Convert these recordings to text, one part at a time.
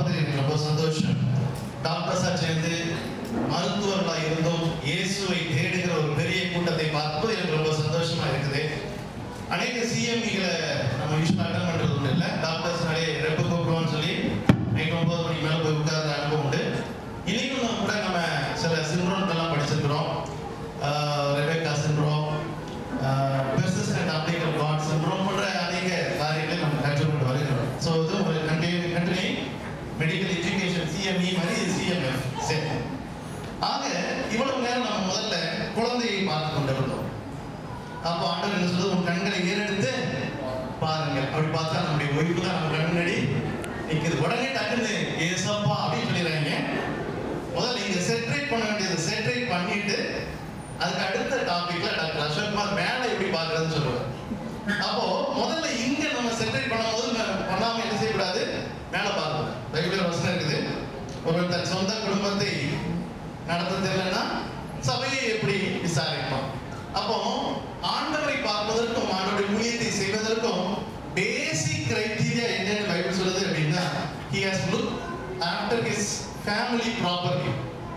பார்ப்பது எனக்கு ரொம்ப சந்தோஷம் டாக்டர்ஸா சேர்ந்து மருத்துவர்களாக இருந்தும் இயேசுவை தேடுகிற ஒரு பெரிய கூட்டத்தை பார்ப்பது எனக்கு ரொம்ப சந்தோஷமா இருக்குது அநேக சிஎம்இகளை நம்ம யூஸ்வலாக அட்டன் பண்ணுறது உண்டு இல்லை டாக்டர்ஸ்னாலே ரெப்பு கூப்பிடுவோம்னு சொல்லி நைட் ஒன்பது மணிக்கு மேலே போய் உட்கார்ற அனுபவம் உண்டு இன்னைக்கும் நம்ம கூட நம்ம சில சிண்ட்ரோம்கெல்லாம் படிச்சிருக்கிறோம் ரெபேக்கா சிண்ட்ரோம் பெர்சிஸ்டன்ட் அப்ளிகல் காட் சிண்ட்ரோம் போன்ற அநேக காரியங்களை நம்ம கற்றுக்கொண்டு வருகிறோம் ஸோ இது ஒரு continue continue medical education C M E மாதிரி சிஎம்எஃப் சரி ஆக இவ்வளவு நேரம் நம்ம முதல்ல குழந்தையை பார்த்து கொண்டிருந்தோம் அப்போ ஆண்டவர் என்ன சொல்றது உன் கண்களை ஏறெடுத்து பாருங்க அப்படி பார்த்தா நம்முடைய ஒய்ஃபு தான் நம்ம கண் முன்னாடி நிற்குது உடனே டக்குன்னு ஏசப்பா அப்படின்னு சொல்லிடுறாங்க முதல்ல இங்க செட்ரேட் பண்ண வேண்டியது செட்ரேட் பண்ணிட்டு அதுக்கு அடுத்த டாபிக்ல டாக்டர் அசோக்குமார் மேலே எப்படி பார்க்கறதுன்னு சொல்லுவார் அப்போ முதல்ல இங்க நம்ம செட்ரேட் பண்ணும்போது நம்ம பண்ணாம என்ன செய்யக்கூடாது மேலே பார்க்கணும் பைபிள் வசனம் இருக்குது ஒருவர் தன் சொந்த குடும்பத்தை நடத்த தெரியலன்னா சபையை எப்படி விசாரிப்பான் அப்போ ஆண்டவரை பார்ப்பதற்கும் ஆண்டவருடைய ஊழியத்தை செய்வதற்கும் பேசிக் கிரைட்டீரியா என்னன்னு பைபிள் சொல்லுது அப்படின்னா he has looked after his family properly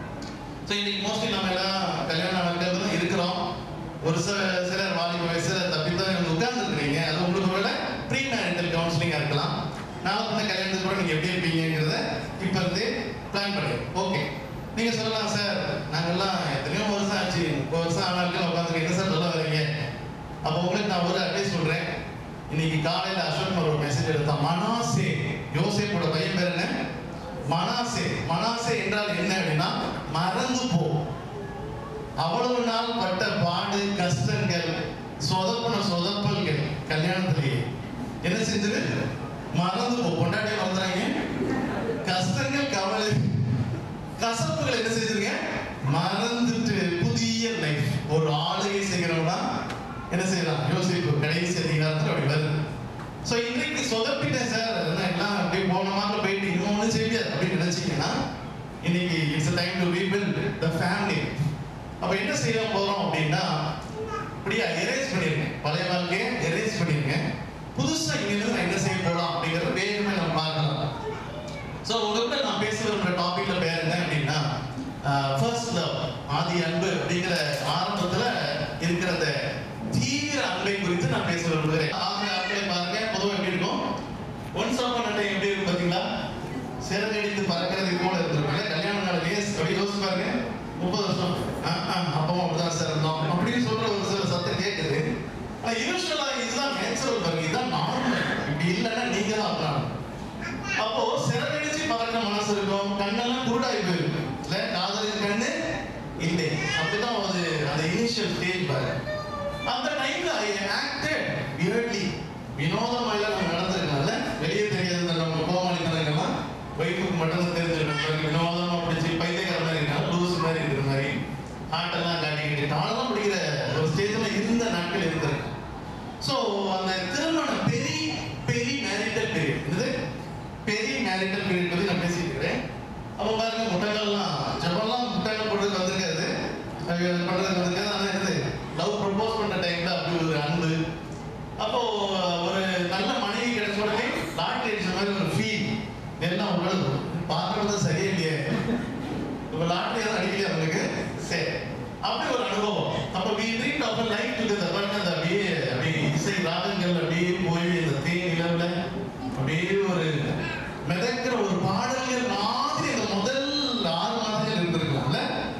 so இன்னைக்கு மோஸ்ட்லி நம்ம எல்லாம் கல்யாண நாட்கள் தான் இருக்கிறோம் ஒரு சில சிலர் வாலிப வயசுல தப்பித்தான் வந்து உட்கார்ந்துருக்கிறீங்க அது உங்களுக்கு ஒருவேளை ப்ரீ மேரிட்டல் கவுன்சிலிங்காக இருக்கலாம் நாளை பின்ன கல்யாணத்துக்கு கூட நீங்கள் எப்படி இருப்பீங்கிறத இப்போ இருந்தே பிளான் பண்ணி ஓகே நீங்கள் சொல்லலாம் சார் நாங்கெல்லாம் எத்தனையோ வருஷம் ஆச்சு முப்பது வருஷம் ஆனாலும் உட்காந்துருக்கு என்ன சார் சொல்ல வரீங்க அப்போ உங்களுக்கு நான் ஒரு அட்வைஸ் சொல்கிறேன் இன்னைக்கு காலையில் அசோக் ஒரு மெசேஜ் எடுத்தான் மனாசே யோசேப்போட பையன் பேர் என்ன மனாசே மனாசே என்றால் என்ன அப்படின்னா மறந்து போ அவ்வளவு நாள் பட்ட பாடு கஷ்டங்கள் சொதப்பின சொதப்பல்கள் கல்யாணத்திலேயே என்ன செஞ்சது மறந்து போ கொண்டாடி மறந்துறாங்க கஷ்டங்கள் கவலை கசப்புகள் என்ன செஞ்சிருங்க மறந்துட்டு புதிய லைஃப் ஒரு ஆளுகை செய்கிறோம்னா என்ன செய்யலாம் யோசிப்பு கடைசி அதிகாரத்தில் அப்படி வருது ஸோ இன்றைக்கு சொதப்பிட்டேன் சார் என்ன எல்லாம் அப்படியே போன மாதிரி போயிட்டு இன்னும் ஒன்றும் செய்ய முடியாது அப்படின்னு நினைச்சீங்கன்னா இன்னைக்கு it's time to rebuild the family அப்போ என்ன செய்ய போறோம் அப்படின்னா இப்படியா எரேஸ் பண்ணிருங்க பழைய வாழ்க்கையை எரேஸ் பண்ணிருங்க புதுசா இங்கிருந்து நான் என்ன செய்ய போறோம் அப்படிங்கறத வேகமே நம்ம பார்க்கலாம் ஸோ உங்ககிட்ட நான் பேச விரும்புகிற டாபிக்ல பேர் என்ன அப்படின்னா ஃபர்ஸ்ட் லவ் ஆதி அன்பு அப்படிங்கிற ஆரம்பத்துல இருக்கிற அந்த தீவிர அன்பை குறித்து நான் பேச விரும்புகிறேன் ஆக ஆட்களை பாருங்க பொதுவாக எப்படி இருக்கும் ஒன்ஸ் ஆஃப் அன் டைம் எப்படி இருக்கும் பார்த்தீங்களா சிறகடித்து பறக்கிறது போல இருந்திருப்பாங்க கல்யாண நாள் வேஸ் அப்படி யோசிச்சு பாருங்க முப்பது வருஷம் ஆ, ஆ, அப்பவும் அப்படிதான் சார் இருந்தோம் அப்படின்னு சொல்ற ஒரு சில சத்தம் கேட்குது ஆனா யூஸ்வலா இதுதான் நேச்சுரல் பாருங்க இதுதான் நார்மல் இப்படி இல்லைன்னா நீங்க தான் அப்பலாம் அப்போ சிறகடிச்சு பறக்கிற மனசு இருக்கும் கண்ணெல்லாம் குருடாகி போயிருக்கும் இல்ல காதலின் கண்ணு இல்லை அப்படிதான் அது அந்த இனிஷியல் ஸ்டேஜ் பாரு அந்த டைம்ல ஐ ஆக்டட் வியர்ட்லி வினோதமாக நம்ம நடந்திருக்கனால வெளியே தெரியாத நம்ம கோமாளித்தனங்கள்லாம் ஒய்ஃபுக்கு மட்டும் தெரிஞ்சிருக்கும் வினோதமா பிடிச்சி பைத்தியக்கார மாதிரி இருக்காங்க லூஸ் மாதிரி இருக்கிற மாதிரி ஆட்டெல்லாம் காட்டிக்கிட்டு நாளெல்லாம் பிடிக்கிற ஒரு ஸ்டேஜ்ல இருந்த நாட்கள் இருந்திருக்கு ஸோ அந்த திருமணம் பெரிய பெரிய மேரிட்டல் பீரியட் என்னது பெரிய மேரிட்டல் பீரியட் பத்தி நான் பேசிட்டு இருக்கிறேன் அப்போ பாருங்க முட்டைகள்லாம் ஜபம்லாம் முட்டைகள் போட்டு வந்திருக்காது அது பண்றதுக்கு வந்திருக்காது ஆனால் என்னது லவ் ப்ரப்போஸ் பண்ற டைம்ல அப்படி ஒரு அன்பு அப்போ ஒரு நல்ல மனைவி கிடைச்ச உடனே லாட்டரி அடிச்ச மாதிரி ஒரு ஃபீல் எல்லாம் உடல் பார்க்கறது சரியே இல்லையே இப்போ லாட்டரி எதுவும் அடிக்கலையா அவங்களுக்கு சரி அப்படி ஒரு அனுபவம் அப்போ we treat of life together பாருங்க அந்த அப்படியே அப்படியே இசை ராகங்கள் அப்படியே போய் இந்த தேன் நிலவுல அப்படியே ஒரு மிதக்கிற ஒரு பாடல்கள் மாதிரி இந்த முதல் ஆறு மாதங்கள் இருந்திருக்கலாம்ல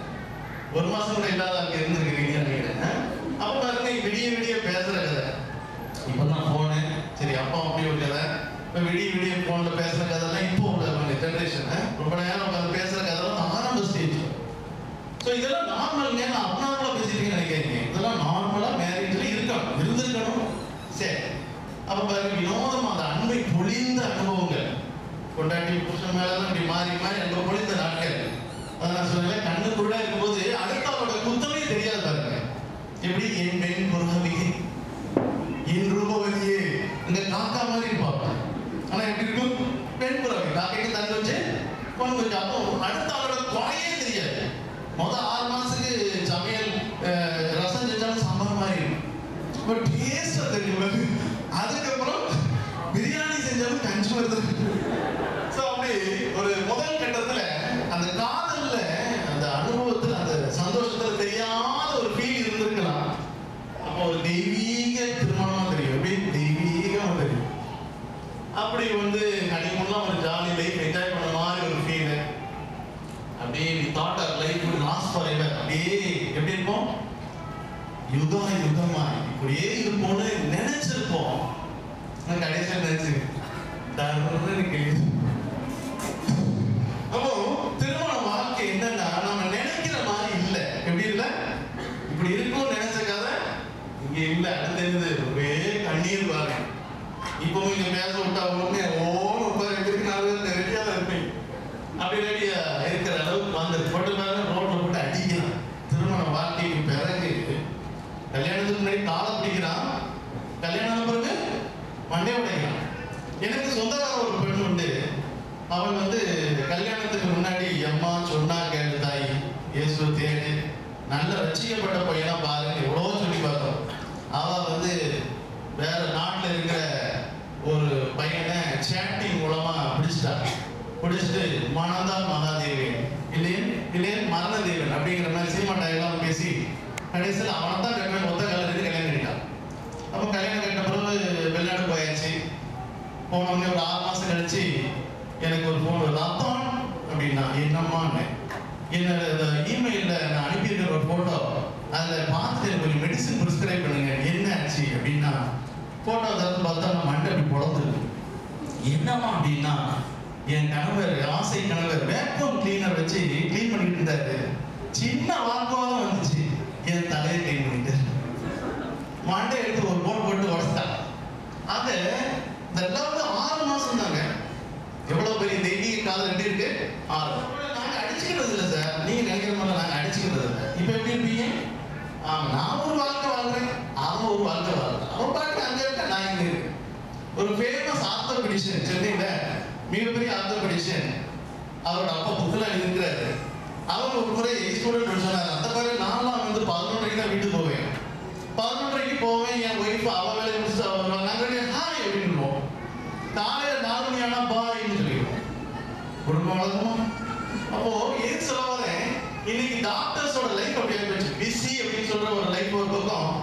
ஒரு மாசம் கூட இல்லாத அங்க இருந்திருக்கிறீங்க நினைக்கிறேன் அப்ப பாருங்க விடிய விடிய பேசுற கதை இப்பதான் போனு சரி அப்பா அப்படி ஒரு கதை இப்ப விடிய விடிய போன்ல பேசுற கதைலாம் இப்போ உள்ள ஜென்ரேஷன் ரொம்ப நேரம் உட்காந்து பேசுற கதைலாம் ஆரம்ப ஸ்டேஜ் ஸோ இதெல்லாம் நார்மல்ங்க நான் அப்நார்மலாக பேசிட்டீங்கன்னு நினைக்கிறீங்க இதெல்லாம் நார்மலாக மேரேஜில் இருக்கணும் இருந்திருக்கணும் சரி அப்போ பாருங்க வினோதம் அந்த அன்பை பொழிந்த அனுபவங்கள் கொண்டாட்டி புருஷன் மேலே தான் இப்படி மாறி மாறி அன்பை பொழிந்த நாட்கள் அதை நான் சொன்னேன் கண்ணு கூட இருக்கும்போது அடுத்தவரோட குத்தமே தெரியாது பாருங்க எப்படி என் பெண் புறவிகை என் ரூபவதியே இந்த காக்கா மாதிரி இருப்பாங்க ஆனா எப்படி இருக்கும் பெண் புறவி காக்கைக்கு தண்ணி வச்சு பொண்ணு கொஞ்சம் அப்போ அடுத்த ஆளோட குறையே தெரியாது முத ஆறு மாசத்துக்கு சமையல் அஹ், ரசம் செஞ்சாலும் சாம்பார் மாதிரி இருக்கும் பட் டேஸ்ட் தெரியும் அதுக்கப்புறம் பிரியாணி செஞ்சாலும் கஞ்சி வருது ஸோ அப்படி ஒரு யுகா யுகமா இப்படியே இருப்போம்னு நினைச்சிருப்போம் நான் கடைசியில் நினைச்சு தர்றன்னு கேள்வி அப்போ திருமண வாழ்க்கை என்னன்னா நம்ம நினைக்கிற மாதிரி இல்ல எப்படி இல்ல இப்படி இருக்கும்னு நினைச்ச கதை இங்க இல்ல அடுத்தது ஒரே கண்ணீர் பாருங்க இப்போ இங்க பேச விட்டா உடனே ஓன்னு உட்கார இருக்கிறனால ரெடியா தான் இருப்பீங்க அப்படி ரெடியா இருக்கிற அளவுக்கு வந்து போட்டு பாருங்க ரோட்ல போட்டு அடிக்கலாம் திருமண வாழ்க்கைக்கு பிறகு கல்யாணத்துக்கு முன்னாடி காலை பிடிக்கிறான் கல்யாணம் ஆன பிறகு மண்டே உடைக்கிறான் எனக்கு சொந்தக்கார ஒரு பெண் உண்டு அவள் வந்து கல்யாணத்துக்கு முன்னாடி அம்மா சொன்னா கேளு தாய் இயேசு தேடு நல்ல ரசிக்கப்பட்ட பையனா பாருங்க எவ்வளவோ சொல்லி பார்த்தோம் அவ வந்து வேற நாட்டுல இருக்கிற ஒரு பையனை சேட்டிங் மூலமா பிடிச்சிட்டா பிடிச்சிட்டு மனதான் மகாதேவி இல்லையே இல்லையே மரணதேவன் அப்படிங்கிற மாதிரி சினிமா டயலாக் பேசி கடைசியில் அவனை தான் கட்டணும் மொத்த காலத்துக்கு கல்யாணம் கட்டிட்டான் அப்போ கல்யாணம் கட்டின பிறகு வெளிநாடு போயாச்சு போன உடனே ஒரு ஆறு மாசம் கழிச்சு எனக்கு ஒரு ஃபோன் வருது அத்தான் அப்படின்னா என்னம்மான்னு என்னோட இமெயிலில் நான் அனுப்பியிருக்கிற ஒரு ஃபோட்டோ அதில் பார்த்துட்டு எனக்கு கொஞ்சம் மெடிசன் ப்ரிஸ்கிரைப் பண்ணுங்க என்ன ஆச்சு அப்படின்னா ஃபோட்டோ திறந்து பார்த்தா நான் மண்டை அப்படி பொழந்துருக்கு என்னம்மா அப்படின்னா என் கணவர் ஆசை கணவர் வேக்யூம் கிளீனர் வச்சு க்ளீன் பண்ணிட்டு இருந்தாரு சின்ன வாக்குவாதம் வந்துச்சு என் தலையை க்ளீன் பண்ணிட்டு மண்டை எடுத்து ஒரு போட் போட்டு உடச்சிட்டான் அது இந்த லவ் ஆறு மாசம் தாங்க எவ்வளவு பெரிய தெய்வீக காதல் எப்படி இருக்கு ஆறு நாங்க அடிச்சுக்கிறது இல்லை சார் நீங்க நினைக்கிற மாதிரி நாங்க அடிச்சுக்கிறது இல்லை இப்போ எப்படி இருப்பீங்க ஆமா நான் ஒரு வாழ்க்கை வாழ்றேன் அவன் ஒரு வாழ்க்கை வாழ்றேன் அவன் பாட்டு அங்க இருக்க நான் இங்க இருக்கேன் ஒரு ஃபேமஸ் ஆர்த்தோபெடிஷன் சென்னையில மிகப்பெரிய ஆர்த்தோபெடிஷன் அவரோட அப்பா புக்கில் இருக்கிறாரு அவர் ஒரு முறை ஸ்டூடெண்ட் சொன்னார் அந்த மாதிரி நான்லாம் வந்து பதினொன்றரைக்கு தான் வீட்டுக்கு போவேன் பதினொன்றரைக்கு போவேன் என் ஒய்ஃப் அவ வேலையை முடிச்சுட்டு அவ வருவாங்க நாங்கள் ஹாய் அப்படின்னுவோம் காலையில நாலு மணி ஆனா பாய்னு சொல்லிடுவோம் குடும்பம் வழக்கமா அப்போ ஏன் சொல்ல வரேன் இன்னைக்கு டாக்டர்ஸோட லைஃப் அப்படி ஆயிடுச்சு பிஸி அப்படின்னு சொல்ற ஒரு லைஃப் ஒரு பக்கம்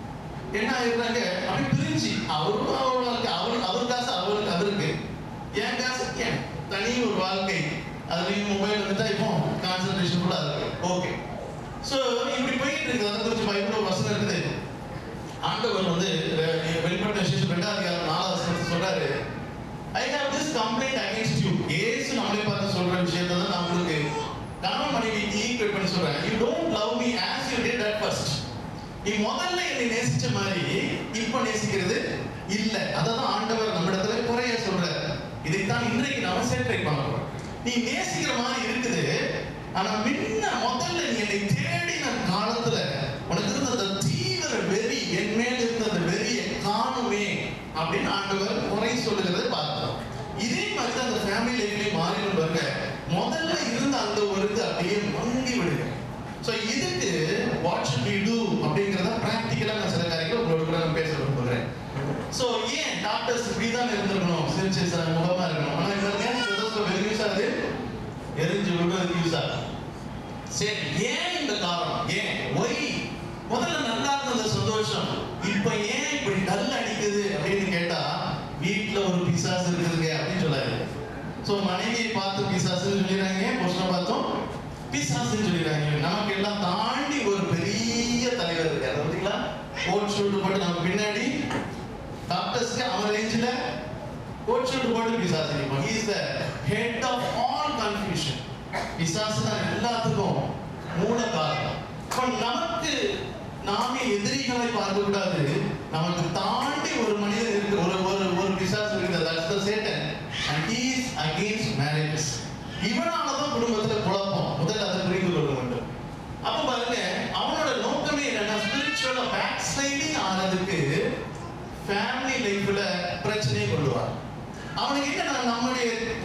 என்ன ஆயிடுறாங்க அப்படி பிரிஞ்சு அவரும் அவருக்கு அவர் அவர் காசு அவருக்கு அவருக்கு என் காசு ஏன் தனி ஒரு வாழ்க்கை அதுலயும் மொபைல் வந்துட்டா இப்போ கான்சன்ட்ரேஷன் கூட இருக்கு ஓகே ஸோ இப்படி போயிட்டு இருக்குது அதை குறித்து பைபிள் வசனம் இருக்குது ஆண்டவர் வந்து அஹ், வெளிப்பட்ட விசேஷம் ரெண்டாவது அதிகாரம் நாலாவது வசனத்துல சொல்றாரு I have this complaint against you Yesu நம்மளை பார்த்து சொல்ற விஷயத்தை தான் நான் உங்களுக்கு கணவன் மனைவிக்கு ஈக்குவேட் பண்ணி சொல்றேன் you don't love me as you did at first நீ முதல்ல என்னை நேசிச்ச மாதிரி இப்போ நேசிக்கிறது இல்ல அததான் ஆண்டவர் நம்மிடத்துல குறைய சொல்றாரு இதைத்தான் இன்றைக்கு நாம சேட்டை பண்ண போறோம் நீ நேசிக்கிற மாதிரி இருக்குது ஆனா முன்ன முதல்ல நீ என்னை தேடின காலத்துல உனக்கு இருந்த அந்த தீவிர வெறி என் மேல இருந்த அந்த வெறியை காணுமே அப்படின்னு ஆண்டவர் குறை சொல்லுகிறதை பார்த்தோம் இதே மாதிரி தான் அந்த ஃபேமிலி லைஃப்லயும் மாறிடும் பாருங்க முதல்ல இருந்த அந்த ஒரு இது அப்படியே மங்கி விடுங்க ஸோ இதுக்கு வாட் ஷுட் வி டூ அப்படிங்கிறத ப்ராக்டிக்கலாக நான் சில காரியங்கள் உங்களோட கூட நான் பேச விரும்புகிறேன் ஸோ ஏன் டாக்டர்ஸ் இப்படி தான் இருந்திருக்கணும் சிரிச்சு ச- முகமா இருக்கணும் ஆனால் இப்போ வெறும் யூஸ் ஆகுது எரிஞ்சு விடுறது யூஸ் ஆகுது சரி ஏன் இந்த காரணம் ஏன் ஒய் முதல்ல நல்லா இருந்தது சந்தோஷம் இப்போ ஏன் இப்படி டல் அடிக்குது அப்படின்னு கேட்டா வீட்ல ஒரு பிசாசு இருக்குதுங்க அப்படின்னு சொல்லாரு ஸோ மனைவியை பார்த்து பிசாசுன்னு சொல்லிடுறாங்க புருஷனை பார்த்தோம் பிசாசுன்னு சொல்லிடுறாங்க நமக்கு எல்லாம் தாண்டி ஒரு பெரிய தலைவர் இருக்காரு பார்த்தீங்களா கோட் ஷூட் போட்டு நம்ம பின்னாடி டாக்டர்ஸ்க்கு அவன் ரேஞ்சில் கோட் ஷூட் போட்டு பிசாசு நிற்பான் he is the head of all confusion பிசாசு தான் எல்லாத்துக்கும் மூல காரணம் இப்போ நமக்கு நாமே எதிரிகளை பார்க்க கூடாது நமக்கு தாண்டி ஒரு மனிதன் இருக்கு ஒரு ஒரு ஒரு பிசாசு இருக்குது that's the Satan and he is against marriages இவனால தான் குடும்பத்துல குழப்பம் முதல்ல அதை புரிந்து கொள்ள வேண்டும் அப்ப பாருங்க அவனோட நோக்கமே என்னன்னா ஸ்பிரிச்சுவலா பேக் ஸ்லைடிங் ஆனதுக்கு ஃபேமிலி லைஃப்ல பிரச்சனையை கொண்டு வரான் அவனுக்கு என்னன்னா நம்முடைய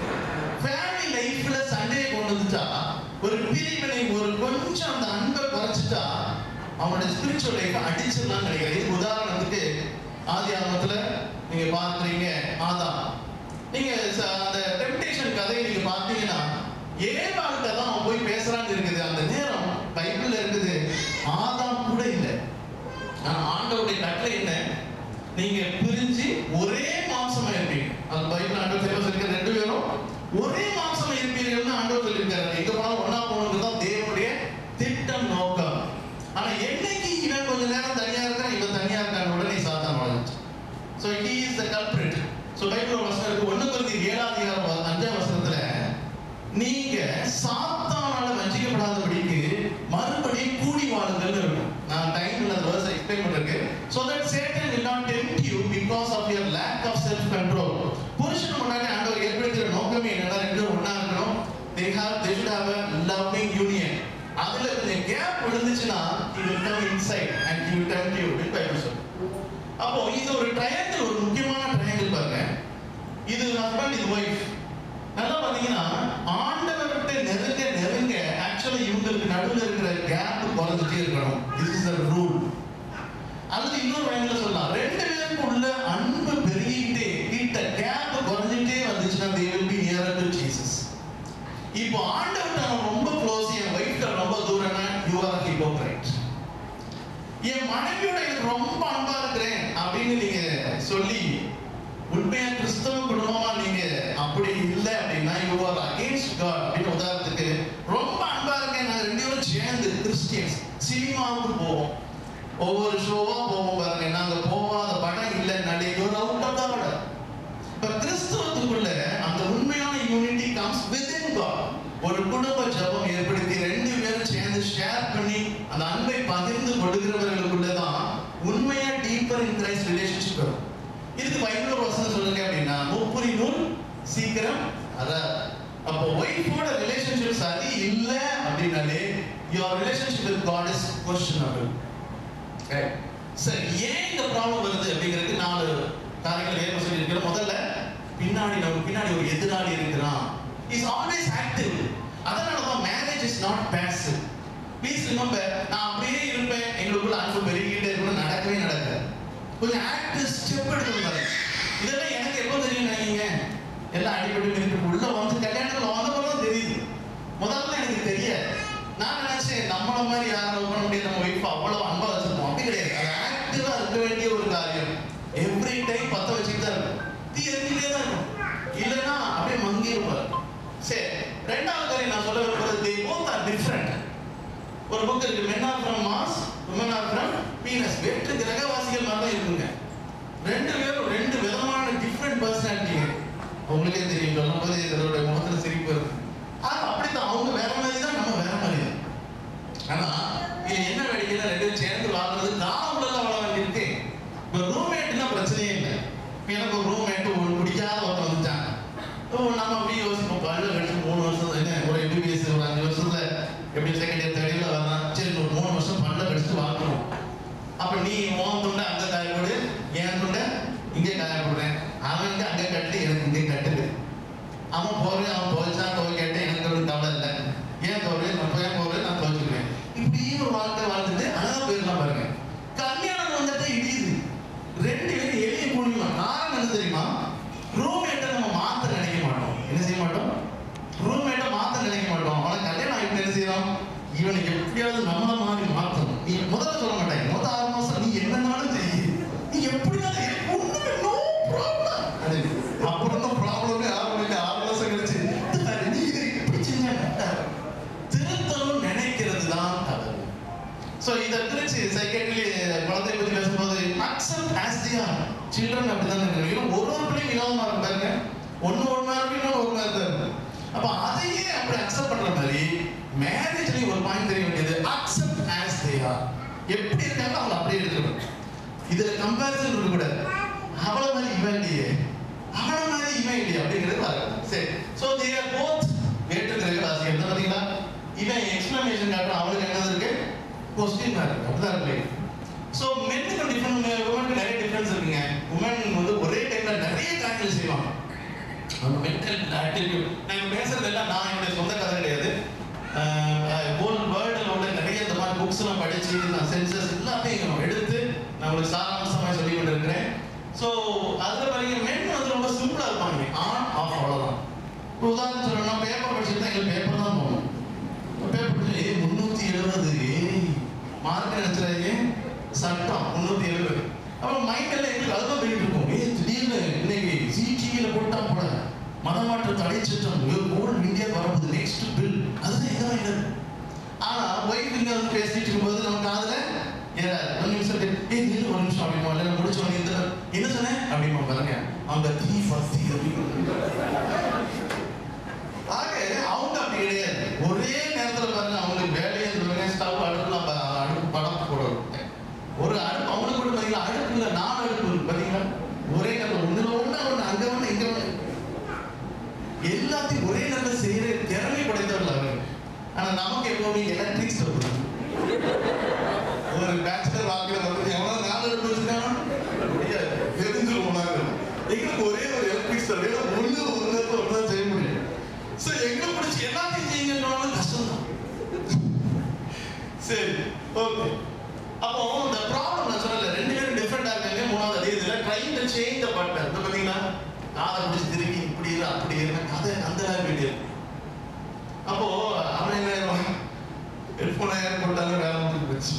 ஃபேமிலி லைஃப்ல சண்டையை கொண்டு வந்துட்டா ஒரு பிரிவினை ஒரு கொஞ்சம் அந்த அன்பை குறைச்சிட்டா அவனுடைய ஸ்பிரிச்சுவல் லைஃப் அடிச்சிடலாம்னு நினைக்கிறேன் இதுக்கு உதாரணத்துக்கு ஆதி ஆரம்பத்துல நீங்க பார்க்குறீங்க ஆதாம் நீங்க ச- அந்த டெம்டேஷன் கதையை நீங்க பார்த்தீங்கன்னா ஏவாள்கிட்ட தான் அவன் போய் பேசுறான்னு இருக்குது அந்த நேரம் பைபிள்ல இருக்குது ஆதாம் கூட இல்லை ஆனா ஆண்டவருடைய கட்டளை என்ன நீங்க பிரிஞ்சு ஒரே மாம்சமா இருப்பீங்க அது பைபிள் ஆண்டவர் தெளிவா சொல்லிருக்க ரெண்டு பேரும் ஒரே மாம்சமா இருப்பீர்கள்னு ஆண்டவர் சொல்லியிருக்காரு எங்க போனாலும் ஒண்ணா போகணுங்கிறது தான் தேவனுடைய திட்டம் நோக்கம் ஆனா என்னைக்கு இவன் கொஞ்சம் கொஞ்ச நேரம் தனியா இருக்கான் இவன் தனியா இருக்கான் உடனே சாத்தான் நுழைஞ்சிச்சு so he is the culprit so Bible வசனம் இருக்கு ஒன்று குறைந்தி ஏழாம் அதிகாரம் அஞ்சாம் வசனத்துல நீங்க சாத்தானால வஞ்சிக்கப்படாதபடிக்கு மறுபடியும் கூடி வாழுங்கள் இருக்கும் நான் டைம் இல்ல அந்த வேர்ஸ் எக்ஸ்பிளைன் பண்ணிருக்கேன் so that satan will not tempt you because of your lack of self control புருஷன் முன்னாடி ஆண்டவர் ஏற்படுத்திற நோக்கமே என்னன்னா ரெண்டு பேரும் ஒண்ணா இருக்கணும் they have they should have a loving union அதுல கொஞ்சம் கேப் விழுந்துச்சுன்னா he will come inside and he will tempt you அப்படின்னு பைபிள் சொல்லுது அப்போ இது ஒரு ட்ரையாங்கிள் ஒரு முக்கியமான ட்ரையாங்கிள் பாருங்க இது ஹஸ்பண்ட் இது ஒய்ஃப் நல்லா பாத்தீங்கன்னா ஆண்டவர்கிட்ட நெருங்க நெருங்க ஆக்சுவலா இவங்களுக்கு நடுவில் இருக்கிற கேப் குறைஞ்சிட்டே இருக்கணும் திஸ் இஸ் த ரூல் அல்லது இன்னொரு வகையில சொல்லலாம் ரெண்டு பேருக்கு உள்ள அன்பு பெருகிட்டே கிட்ட கேப் குறைஞ்சிட்டே வந்துச்சுன்னா they will be nearer to Jesus இப்போ ஆண்டவர்கிட்ட நான் ரொம்ப க்ளோஸ் என் ஒய்ஃப்ட ரொம்ப தூரம்னா யூ ஆர் ஹிப்போக்ரைட் என் மனைவியோட எனக்கு ரொம்ப அன்பா இருக்கிறேன் அப்படின்னு நீங்க சொல்லி உண்மையா கிறிஸ்தவ குடும்பமா நீங்க அப்படி இல்லை அப்படின்னா யூ ஆர் அகேன்ஸ்ட் காட் அப்படின்னு உதாரணத்துக்கு ரொம்ப அன்பா இருக்கேன் நாங்க ரெண்டு பேரும் சேர்ந்து கிறிஸ்டியன்ஸ் சினிமாவுக்கு போவோம் ஒவ்வொரு ஷோவா போவோம் பாருங்க நாங்க போகாத படம் இல்லைன்னாலே you're out of the order இப்ப கிறிஸ்தவத்துக்குள்ள அந்த உண்மையான யூனிட்டி கம்ஸ் வித்இன் காட் ஒரு குடும்ப ஜெபம் ஏற்படுத்தி ரெண்டு பேரும் சேர்ந்து ஷேர் பண்ணி அந்த அன்பை பகிர்ந்து கொடுக்கிறவர்களுக்குள்ள தான் உண்மையா டீப்பர் இன் கிரைஸ்ட் ரிலேஷன்ஷிப் வரும் இதுக்கு பைபிள் வசனம் சொல்லுங்க அப்படின்னா முப்புரி நூல் சீக்கிரம் அதான் அப்போ ஒய்ஃபோட ரிலேஷன்ஷிப் சரி இல்லை அப்படின்னாலே your relationship with God is questionable சரி ஏன் இந்த ப்ராப்ளம் வருது அப்படிங்கிறதுக்கு நாலு காரியங்கள் ஏற்ப சொல்லியிருக்கிறோம் முதல்ல பின்னாடி நம்ம பின்னாடி ஒரு எதிராளி இருக்கிறான் இஸ் ஆல்வேஸ் ஆக்டிவ் அதனால தான் marriage is not passive please remember நான் அப்படியே இருப்பேன் எங்களுக்குள்ள அன்பு பெருகிட்டே இருக்கணும் நடக்கவே நடக்காது கொஞ்சம் ஆக்டிவ் ஸ்டெப் எடுக்கணும் பாருங்க இதெல்லாம் எனக்கு எப்போ தெரியும் நீங்க எல்லாம் அடிப்படை இருக்கு உள்ள வந்து கல்யாணத்துல வந்த பிறகு தெரியுது முதல்ல எனக்கு தெரியாது நான் நினைச்சேன் நம்மள மாதிரி யாரும் லவ் பண்ண முடியாது நம்ம ஒய்ஃப் அவ்வளவு அன்பா வச்சிருப்போம் அப்படி கிடையாது அது ஆக்டிவா இருக்க வேண்டிய ஒரு காரியம் எவ்ரி டைம் பத்த வச்சுட்டு தான் இருக்கும் தீ எரிஞ்சுட்டே தான் இருக்கும் இல்லைன்னா அப்படியே மங்கி இருப்பார் சரி ரெண்டாவது காரியம் நான் சொல்ல விரும்புறது they both are different ஒரு புக் இருக்கு men are from mars women are from venus வேற்று கிரகவாசிகள் மாதிரி தான் இருக்குங்க ரெண்டு பேரும் ரெண்டு விதமான டிஃப்ரெண்ட் பர்சனாலிட்டிங்க உங்களுக்கே தெரியும் சொல்லும் போது இதோட முகத்துல சிரிப்பு இருக்கு ஆனா அப்படித்தான் அவங்க வேற மாதிரி தான் நம்ம வேற மாதிரி தான் ஆனா இது என்ன வேடிக்கைன்னா ரெண்டு பேரும் சேர்ந்து வாழ்றது காலம் உள்ள வாழ வேண்டியிருக்கு இப்போ ரூம்மேட்னா பிரச்சனையே இல்லை இப்ப எனக்கு ஒரு ரூம்மேட் ஒரு பிடிக்காத ஒருத்தன் வந்துட்டாங்க ஓ, நம்ம அப்படியே யோசிப்போம் பல்ல கழிச்சு மூணு வருஷம் என்ன ஒரு எம்பிபிஎஸ் ஒரு அஞ்சு வருஷத்துல எப்படி செகண்ட் இயர் தேர்ட் இயர்ல வரலாம் சரி ஒரு மூணு வருஷம் பல்ல கழிச்சு வாழ்க்கணும் அப்ப நீ உன் துண்டை அங்க காய போடு என் துண்டை இங்கே காய போடுறேன் அவன் இங்க அங்க கட்டு எனக்கு இங்கே கட்டுது அவன் போறேன் அவன் துவைச்சான் துவை கேட்டேன் எனக்கு ஒரு கவலை இல்லை ஏன் துவை நான் போய் போறேன் நான் துவைச்சுக்கிறேன் இப்படி ஒரு வாழ்க்கை வாழ்ந்துட்டு அழகா போயிடலாம் பாருங்க கல்யாணம் வந்துட்டு இடியுது ரெண்டு பேரும் எளிய புண்ணியமா காரணம் என்ன தெரியுமா ரூம்மேட்டை நம்ம மாத்த நினைக்க மாட்டோம் என்ன செய்ய மாட்டோம் ரூம்மேட்டை மாத்த நினைக்க மாட்டோம் ஆனா கல்யாணம் ஆகிட்டு என்ன செய்யறோம் இவனை எப்படியாவது நம்மள மாதிரி மாத்தணும் நீ முதல்ல சொல்ல மாட்டேன் முதல் ஆறு மாசம் நீ என்னன்னாலும் செய்ய நீ எப்படியாவது ஒண்ணுமே நோ ப்ராப்ளம் அது அப்புறம் தான் ப்ராப்ளமே ஆரம்பிக்க ஆறு மாசம் கழிச்சு "இது பாரு, நீ இதை இப்படி செஞ்சா correct ஆ இருக்கும்." திருத்தணும் நினைக்கிறது தான் தவறு ஸோ இதை பிரிச்சு சைக்கேட்ரி குழந்தை பத்தி பேசும்போது accept as they are children அப்படிதான் இருக்கு ஒரு ஒரு பிள்ளையும் வினோதமா இருக்கும் பாருங்க ஒண்ணு ஒரு மாதிரி இருக்கும் இன்னொரு ஒரு மாதிரி தான் இருக்கும் அப்ப அதையே அப்படி அக்செப்ட் பண்ற மாதிரி மேரேஜ்லயும் ஒரு பாயிண்ட் தெரிய வேண்டியது அக்செப்ட் ஆஸ் தே ஆர் எப்படி இருக்காங்க அவங்க அப்படியே எடுத்துக்கணும் இதுல கம்பேரிசன் இருக்க கூடாது அவள மாதிரி இவன் இல்லையே அவள மாதிரி இவன் இல்லையே அப்படிங்கிறது பாருங்க சரி ஸோ தே ஆர் போத் வேற்று கிரக ராசி என்ன பாத்தீங்களா இவன் எக்ஸ்பிளனேஷன் காட்டுறான் அவளுக்கு என்னது இருக்கு கொஸ்டின் இருக்கு அப்படிதான் இருக்கு ஸோ மென்னுக்கு டிஃப்ரெண்ட் உமனுக்கு நிறைய டிஃப்ரென்ஸ் இருக்குங்க உமன் வந்து ஒரே டைம்ல நிறைய காரியங்கள் செய்வாங்க நம்ம மென்டல் ஆட்டிடியூட் நான் பேசுறது எல்லாம் நான் என்னுடைய சொந்த கதை கிடையாது ஹோல் வேர்ல்டில் உள்ள நிறைய இந்த மாதிரி புக்ஸ்லாம் படிச்சு நான் சென்சஸ் எல்லாமே நான் எடுத்து நான் உங்களுக்கு சாராம்சமாக சொல்லி கொண்டிருக்கிறேன் ஸோ அதில் பாருங்க மென் வந்து ரொம்ப சிம்பிளாக இருப்பாங்க ஆன் ஆஃப் அவ்வளோதான் இப்போ உதாரணம் சொல்லணும்னா பேப்பர் படிச்சுட்டு தான் எங்களுக்கு பேப்பர் தான் போகணும் பேப்பர் படிச்சு ஏய் முந்நூற்றி எழுபது ஏய் மார்க் நினச்சிடாதீங்க சட்டம் முந்நூற்றி எழுபது அப்புறம் மைண்டில் எங்களுக்கு அதுதான் போயிட்டு இருக்கும் ஏய் திடீர்னு இன்னைக்கு சிடிவியில் போட்டா போட மதமாற்ற தடை சட்டம் ஓல்டு இந்தியா வரப்போகுது நெக்ஸ்ட் பில் அதுதான் எங்க மைண்ட் ஆனா ஒய்ஃப் இங்க வந்து பேசிட்டு இருக்கும்போது நமக்கு அதுல ஏறாது ஒரு நிமிஷம் டே- ஏய் நில்லு ஒரு நிமிஷம் அப்படிமா இல்லை முடிச்ச உடனே இந்த என்ன சொன்னேன் அப்படிமா பாருங்க அவங்க தீ ஃபஸ்ட் ஆக அவங்க அப்படி கிடையாது ஒரே நேரத்துல பாருங்க அவங்களுக்கு வேலையை சொல்லுங்க ஸ்டவ் அடுப்புலாம் ப- அடுப்பு படம் போடணும் ஒரு அடுப்பு அவங்களுக்கு கூட பாத்தீங்களா அடுப்பு இல்ல நாலு அடுப்பு இருக்கு பாத்தீங்களா ஒரே நேரத்தில் ஒண்ணுல ஒண்ணு ஒண்ணு அங்க ஒண்ணு இங்க ஒண்ணு எல்லாத்தையும் ஒரே நேரத்தில் செய்யற திறமை படைத்தவர்கள் அவர்கள் ஆனா நமக்கு எப்பவுமே எலக்ட்ரிக் ஸ்டவ் ஒரு பேச்சுலர் வாழ்க்கையில வந்து எவனாவது நாலு அடுப்பு வச்சிருக்கானா முடியாது தெரிஞ்சிருவோம் நாங்க எங்களுக்கு ஒரே ஒரு எலக்ட்ரிக் ஸ்டவ் ஒண்ணு ஒரு நேரத்தில் ஒண்ணு தான் செய்ய முடியும் சோ எங்க பிடிச்சி எல்லாத்தையும் செய்யுங்கன்னாலும் கஷ்டம் தான் சரி ஓகே அப்போ இந்த ப்ராப்ளம் நான் சொல்லல ரெண்டு பேரும் டிஃபரெண்டா இருக்காங்க மூணாவது அதே இதுல trying to change the partner இந்த பாத்தீங்களா காதை பிடிச்சி திரும்பி இப்படி இரு அப்படி இரு கதை அந்த லாங்குவேஜ் அப்போ அவன் என்ன ஹெட்ஃபோனை போட்டாலும் வேலை முடிஞ்சு போச்சு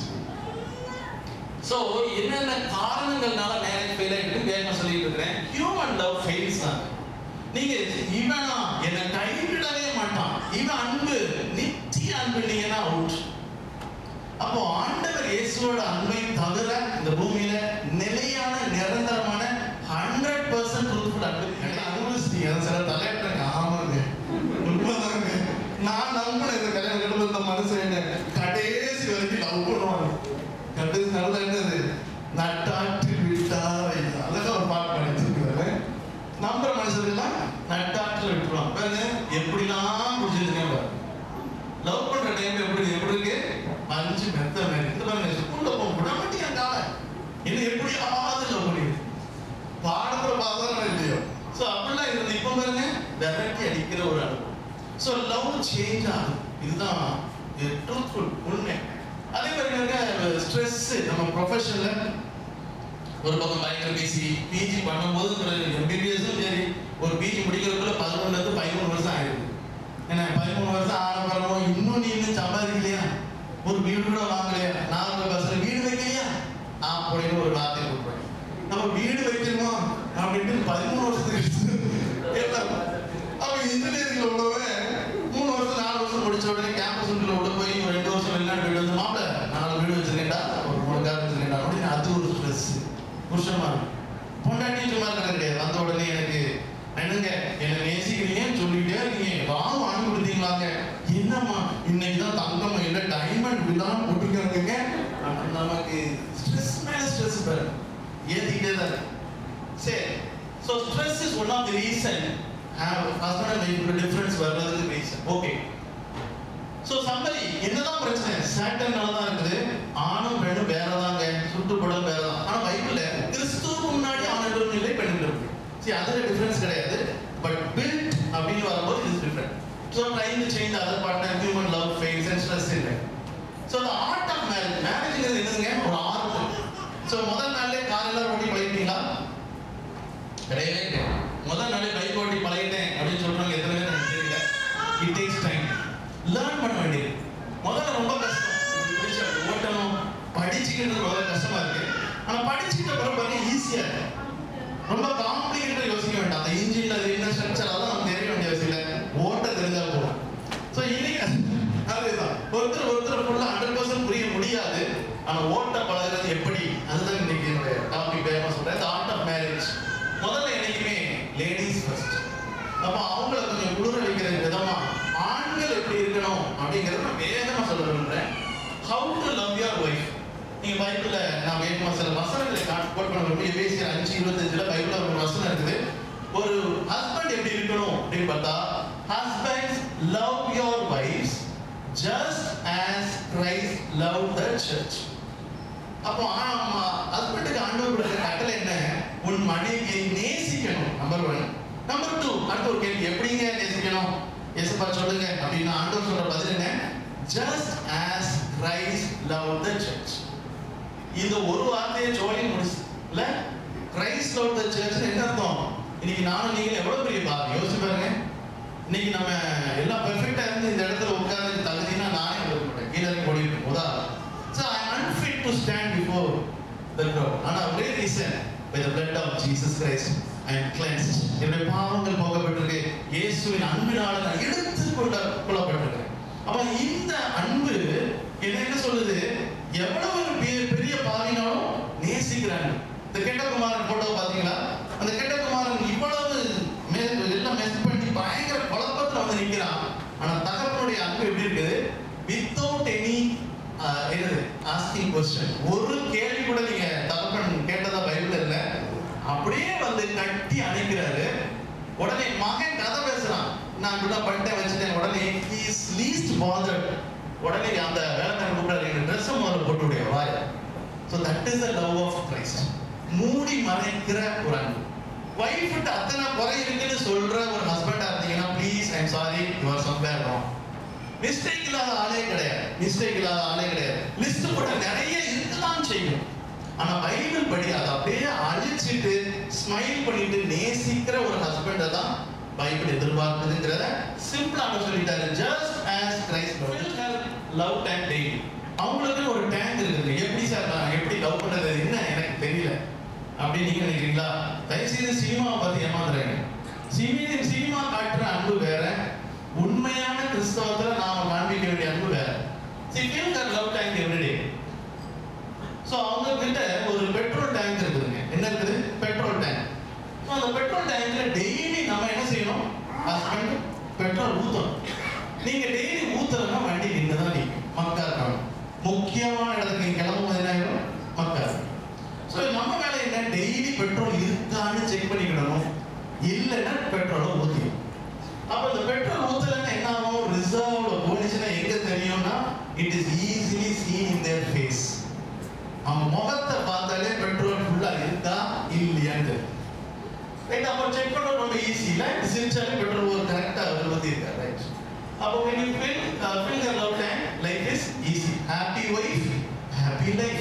ஸோ என்னென்ன காரணங்கள்னால மேரேஜ் ஃபெயில் ஆகிட்டு வேகமா சொல்லிட்டு இருக்கிறேன் ஹியூமன் லவ் ஃபெயில்ஸ் தான் நீங்க இவனா என்னை கைவிடவே மாட்டான் இவன் அன்பு நித்திய அன்பு நீங்கன்னா அவுட் அப்போ ஆண்டவர் இயேசுவோட அன்பை தவிர இந்த பூமியில நிலையான நிரந்தரமான ஹண்ட்ரட் பர்சன்ட் ட்ரூத்ஃபுல் அன்பு எனக்கு அனுபவிச்சிட்டீங்க அதை சில தலையிட்டாங்க ஆமாங்க உண்மைதாங்க நான் நம்பினேன் இந்த கல்யாணம் கட்டணும் இந்த மனுஷன் என்ன கடைசி வரைக்கும் லவ் பண்ணுவாங்க கடைசி நல்ல என்னது நட்டாற்று விட்டாரை அழகா ஒரு பாட்டு பாடி வச்சிருக்கிறாரு நம்புற மனுஷர்கள்லாம் நட்டாற்றுல விட்டுருவாங்க பாருங்க எப்படிலாம் பிடிச்சிருக்கேன் லவ் பண்ற டைம் எப்படி எப்படி இருக்கு அஞ்சு மெத்த மாதிரி இந்த பாருங்க ஸ்கூல்ல போக விட மாட்டேங்க என்ன எப்படியாவது லவ் பண்ணிடு பாடத்துல பார்த்தா இல்லையோ ஸோ அப்படிலாம் இருந்து இப்போ பாருங்க விரட்டி அடிக்கிற ஒரு அனுபவம் ஸோ லவ் சேஞ்ச் ஆகுது இதுதான் ட்ரூத்ஃபுல் உண்மை அதே மாதிரி ஸ்ட்ரெஸ் நம்ம ப்ரொஃபஷன்ல ஒரு பக்கம் பயங்கர பிசி பிஜி பண்ணும்போது எம்பிபிஎஸும் சரி ஒரு பிஜி முடிக்கிறதுக்குள்ள பதினொன்றுல இருந்து பதிமூணு வருஷம் ஆயிடுது என்ன பதிமூணு வருஷம் ஆன பிறகு இன்னும் நீ இன்னும் சம்பாதிக்கலையா ஒரு வீடு கூட வாங்கலையா நாலு பஸ்ல வீடு வைக்கலையா அப்படின்னு ஒரு வார்த்தை கொடுப்பேன் நம்ம வீடு வைக்கணுமா அப்படின்ட்டு பதிமூணு வருஷத்துக்கு கேட்டாங்க அவன் இன்ஜினியரிங்ல உள்ளவன் மூணு வருஷம் நாலு வருஷம் முடிச்ச உடனே கேம்பஸ் உள்ள உள்ள போய் ஒரு ரெண்டு வருஷம் வெளிநாடு வீடு வந்து மாப்பிள நாலு வீடு வச்சிருக்கேன்டா ஒரு மூணு கார் வச்சிருக்கேன்டா அப்படின்னு அது ஒரு ஸ்ட்ரெஸ் புருஷமா இருக்கு பொண்டாட்டி சும்மா இருக்கிறது கிடையாது வந்த உடனே எனக்கு என்னங்க என்ன நேசிக்கிறீங்கன்னு சொல்லிட்டே இருக்கீங்க வாங்க வாங்கி கொடுத்தீங்களாங்க என்னம்மா இன்னைக்கு தான் தங்கம் இல்ல டைமண்ட் விழான்னு போட்டுருக்காங்க நமக்கு ஸ்ட்ரெஸ் மேல ஸ்ட்ரெஸ் பாரு ஏத்திக்கிட்டே தான் இருக்கு. சரி so stress is one of the reason husband and ஒய்ஃபுக்கு டிஃபரன்ஸ் வர்றதுக்கு ரீசன் ஓகே ஸோ சம்பரி என்னதான் பிரச்சனை சேட்டர்னால தான் இருக்குது ஆணும் பெண்ணும் வேறதாங்க சுற்றுப்புறம் வேறதான் ஆனா பைபிள்ல கிறிஸ்துவுக்கு முன்னாடி ஆண் பெண் இல்லை பெண் இருக்கு சரி அதுல டிஃபரன்ஸ் கிடையாது பட் பில்ட் அப்படின்னு வரும்போது is different so trying to change other partner human love face and stress இல்லை so the art of marriage மேரேஜ்ங்கிறது என்னதுங்க ஒரு ஆர்ட் ஸோ முதல் நாள்லே கார் எல்லாம் ஓட்டி பழகிட்டீங்களா கிடையவே கிடையாது முதல் நாளே பைக் ஓட்டி பழகிட்டேன் அப்படின்னு சொல்றவங்க எத்தனை பேர் எனக்கு தெரியல இட் டேக்ஸ் டைம் லேர்ன் பண்ண வேண்டியது முதல்ல ரொம்ப கஷ்டம் இப்படி பிடிச்சு அப்படி ஓட்டணும் படிச்சுக்கிறது முதல்ல கஷ்டமா இருக்கு ஆனா படிச்சுக்கிட்ட பிறகு பாருங்க ஈஸியா இருக்கு ரொம்ப காம்ப்ளிகேட்டட் யோசிக்க வேண்டாம் அந்த இன்ஜின் அது என்ன ஸ்ட்ரக்சர் அதெல்லாம் நமக்கு தெரிய வேண்டிய அவசியம் இல்லை ஓட்ட தெரிஞ்சா போதும் ஸோ இன்னைக்கு அதுதான் ஒருத்தர் ஒருத்தர் ஃபுல்லாக ஹண்ட்ரட் பர்சன்ட் புரிய முடியாது ஆனா ஓட்ட பழகுறது எப்படி அதுதான் இன்னைக்கு என்னுடைய டாபிக் வேகமாக சொல்றேன் the art of மேரேஜ் முதல்ல என்னைக்குமே லேடிஸ் ஃபர்ஸ்ட் அப்போ அவங்கள கொஞ்சம் குளிர வைக்கிற விதமா ஆண்கள் எப்படி இருக்கணும் அப்படிங்கறத நான் வேகமா சொல்ல விரும்புறேன் how to love your wife நீங்க பைபிள்ல நான் வேகமா சில வசனங்களை கோட் பண்ண விரும்புறேன் எபேசியர் அஞ்சு இருபத்தஞ்சுல பைபிள்ல ஒரு வசனம் இருக்குது ஒரு ஹஸ்பண்ட் எப்படி இருக்கணும் அப்படின்னு பார்த்தா husbands love your wives just as Christ love the church அப்போ ஹஸ்பண்டுக்கு ஆண்டவர் கொடுத்த கட்டளை என்ன உன் மனைவியை நேசிக்கணும் நம்பர் ஒன் நம்பர் டூ அடுத்த ஒரு கேள்வி எப்படிங்க நேசிக்கணும் ஏசப்பா சொல்லுங்க அப்படின்னா ஆண்டவர் சொல்ற பதில் என்ன just as Christ love the church இந்த ஒரு வார்த்தையை ஜோலி முடிச்சு இல்ல கிரைஸ்ட் லவ் த சர்ச் என்ன அர்த்தம் இன்னைக்கு நானும் நீங்க எவ்வளவு பெரிய பாவி யோசிச்சு பாருங்க இன்னைக்கு நம்ம எல்லாம் பெர்ஃபெக்ட்டா இருந்து இந்த இடத்துல உட்கார்ந்து தகுதினா நானே இருக்க மாட்டேன் கீழே இறங்கி ஓடிட்டு உதாரணம் so I unfit to stand before the crowd ஆனா ஒரே reason by the blood of Jesus Christ I am cleansed என்னுடைய பாவங்கள் போகப்பட்டிருக்கு இயேசுவின் அன்பினால நான் எடுத்து கொண்ட கொள்ளப்பட்டிருக்கிறேன் அப்ப இந்த அன்பு என்ன என்ன சொல்லுது எவ்வளவு ஒரு பெரிய பெரிய கொஸ்டின் ஒரு கேள்வி கூட நீங்க தகப்பன் கேட்டதா பைபிள் இல்ல அப்படியே வந்து கட்டி அணைக்கிறாரு உடனே மகன் கதை பேசுறான் நான் இப்படிதான் பண்ணிட்டேன் வச்சுட்டேன் உடனே இஸ் லீஸ்ட் பாதர்ட் உடனே அந்த வேலைக்காரன் கூப்பிடாரு எங்க ட்ரெஸ் முதல்ல போட்டு விடைய வாய so that is the love of Christ மூடி மறைக்கிற ஒரு அன்பு ஒய்ஃப்ட்டு அத்தனை குறை இருக்குன்னு சொல்ற ஒரு ஹஸ்பண்டா இருந்தீங்கன்னா please I'm sorry you are somewhere wrong mistake இல்லாத ஆளே கிடையாது மிஸ்டேக் இல்லாத ஆளே கிடையாது லிஸ்ட் போட்ட நிறைய இருக்கலாம் செய்யும் ஆனா பைபிள் படி அதை அப்படியே அழிச்சிட்டு ஸ்மைல் பண்ணிட்டு நேசிக்கிற ஒரு ஹஸ்பண்டை தான் பைபிள் எதிர்பார்க்குதுங்கிறத சிம்பிளாக சொல்லிட்டாரு just as Christ love tank daily அவங்களுக்கு ஒரு டேங்க் இருக்குது எப்படி சார் நான் எப்படி லவ் பண்றது என்ன எனக்கு தெரியல அப்படின்னு நீங்க நினைக்கிறீங்களா தயவுசெய்து சினிமாவை பார்த்து ஏமாந்துறாங்க சினிமா சினிமா காட்டுற அன்பு வேற உண்மையான கிறிஸ்தவத்துல நாம காண்பிக்க வேண்டிய அன்பு வேற See, feel that love tank every day. So அவங்க கிட்ட ஒரு பெட்ரோல் டேங்க் இருக்குதுங்க என்ன இருக்குது பெட்ரோல் டேங்க் ஸோ அந்த பெட்ரோல் டேங்க்ல டெய்லி நம்ம என்ன செய்யணும் ஹஸ்பண்ட் பெட்ரோல் ஊற்றணும் நீங்க டெய்லி ஊத்துறதுனா வண்டி நின்று தான் நிற்கும் மக்கா இருக்கணும் முக்கியமான இடத்துக்கு நீங்க கிளம்பும் போது என்ன ஆயிடும் மக்கா இருக்கும் ஸோ நம்ம வேலை என்ன டெய்லி பெட்ரோல் இருக்கான்னு செக் பண்ணிக்கிடணும் இல்லைன்னா பெட்ரோலை ஊற்றிடும் அப்போ இந்த பெட்ரோல் ஊத்தலைன்னா என்ன ஆகும் ரிசர்வ்ல போனிச்சுன்னா எங்க தெரியும்னா it is easily seen in their face அவன் முகத்தை பார்த்தாலே பெட்ரோல் ஃபுல்லா இருக்கா இல்லையான்னு ரைட் அப்போ செக் பண்றது ரொம்ப ஈஸி இல்ல சிரிச்சாலே பெட்ரோல் ஒரு கரெக்டா அவர் பத்தி இருக்கா ரைட் அப்போ when you fill uh, fill the love tank life is easy happy wife happy life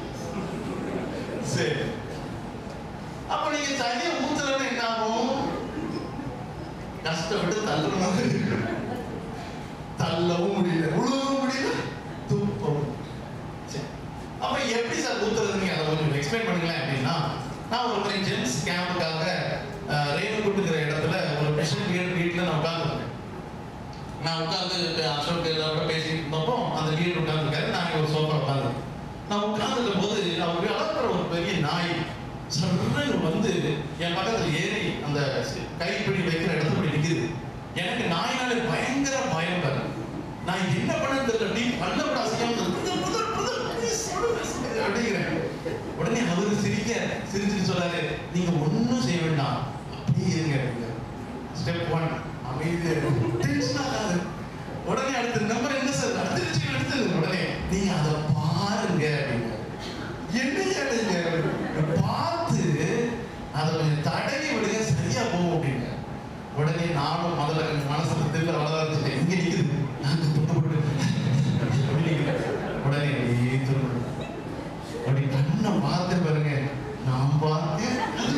சரி அப்போ நீங்க சரியா ஊத்தலன்னா என்ன ஆகும் கஷ்டப்பட்டு தள்ளுற மாதிரி இருக்கும். தள்ளவும் முடியல உழுவும் முடியல துப்பவும் சரி. அப்ப எப்படி சார் ஊத்துறது நீங்க அதை கொஞ்சம் எக்ஸ்பிளைன் பண்ணுங்களேன் அப்படின்னா நான் ஒரு முறை ஜென்ஸ் கேம்புக்காக ரேணுகுட்டுங்கிற இடத்துல ஒரு மிஷன் வீடு வீட்டில் நான் உட்காந்துருக்கேன் நான் உட்காந்து அசோக் இதோட பேசிட்டு இருந்தப்போ அந்த வீடு உட்காந்துருக்காரு நான் ஒரு சோஃபா உட்காந்துருக்கேன் நான் உட்காந்துருக்கும் போது அவர் வளர்க்குற ஒரு பெரிய நாய் சர்ன்னு வந்து என் பக்கத்துல ஏறி அந்த சி- கைப்பிடி வைக்கிற இடத்துல போய் நிக்குது எனக்கு நாயினாலே பயங்கர பயம் பாரு நான் என்ன பண்ணது தெரியல நீ பல்ல கூட அசையாம இருந்து, "புதர், புதர், புதர், please சொல்லுங்க, சொல்லுங்க," அப்படிங்கிறேன் உடனே அவரு சிரிக்க சிரிச்சுட்டு சொல்றாரு நீங்க ஒண்ணும் செய்ய வேண்டாம் அப்படியே இருங்க அப்படிங்கிறாரு ஸ்டெப் ஒன் அமைதியா டென்ஷன் ஆகாது உடனே அடுத்த நம்பர் என்ன சார் அடுத்த விஷயம் எடுத்தது உடனே நீங்க அதை பாருங்க அப்படிங்க என்னையா நீங்க பார்த்து அதை கொஞ்சம் தடவி விடுங்க சரியா போகும் அப்படிங்க உடனே நானும் முதல்ல கொஞ்சம் மனசுல தெரியல வளர்ந்துட்டேன் இங்க நிக்குது நாங்க தொட்டு போட்டு அப்படி நிக்குது. உடனே அப்படியே திரும்ப அப்படி கண்ணை பார்த்து பாருங்க நான் பார்த்து அது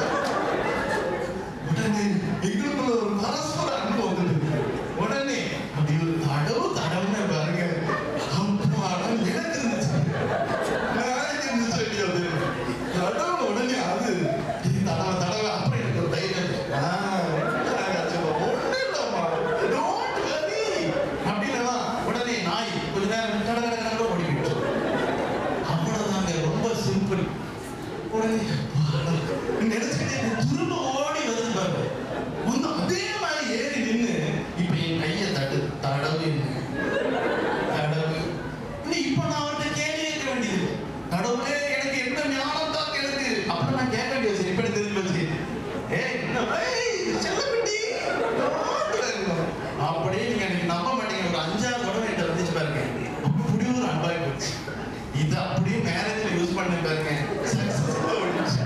உடனே எங்களுக்குள்ள ஒரு பரஸ்பர அன்பு வந்தது உடனே அப்படி ஒரு தடவு தடவுன்னு பாருங்க அப்பாடா எனக்கு இருந்துச்சு நாளைக்கு இருந்துச்சு இல்லையோ அது தடவு உடனே அது இது தடவை தடவை அப்புறம் எனக்கு ஒரு தைரியம் ஆ, ஆச்சு, ஒண்ணும் இல்லம்மா. Don't worry. அப்படின்னா உடனே நாய் கொஞ்ச நேரம் கட கட கட ஓடி போயிடுச்சு அவ்வளவுதாங்க ரொம்ப சிம்பிள் உடனே அப்பாடா, நினைச்சுக்கிட்டே எனக்கு திரும்ப ஓடி வருது பாரு வந்து அதே மாதிரி ஏறி நின்னு இப்ப என் கையை தட்டு தடவு தடவு நீ இப்ப நான் அவர்கிட்ட கேள்வி கேட்க வேண்டியது கடவுளே எனக்கு என்ன ஞானம் தான் எனக்கு அப்புறம் நான் கேட்க வேண்டியது சரி, இப்ப எனக்கு தெரிஞ்சு வச்சு ஏய் என்ன ஏய், செல்லக்குட்டி, அப்படியே நீங்க எனக்கு நம்ப மாட்டீங்க ஒரு அஞ்சாறு தடவை என்கிட்ட வந்துச்சு பாருங்க அப்படி ஒரு அன்பாய் போச்சு இது அப்படியே மேரேஜ்ல யூஸ் பண்ணி பாருங்க சக்சஸ்ஃபுல்லா ஓடிச்சு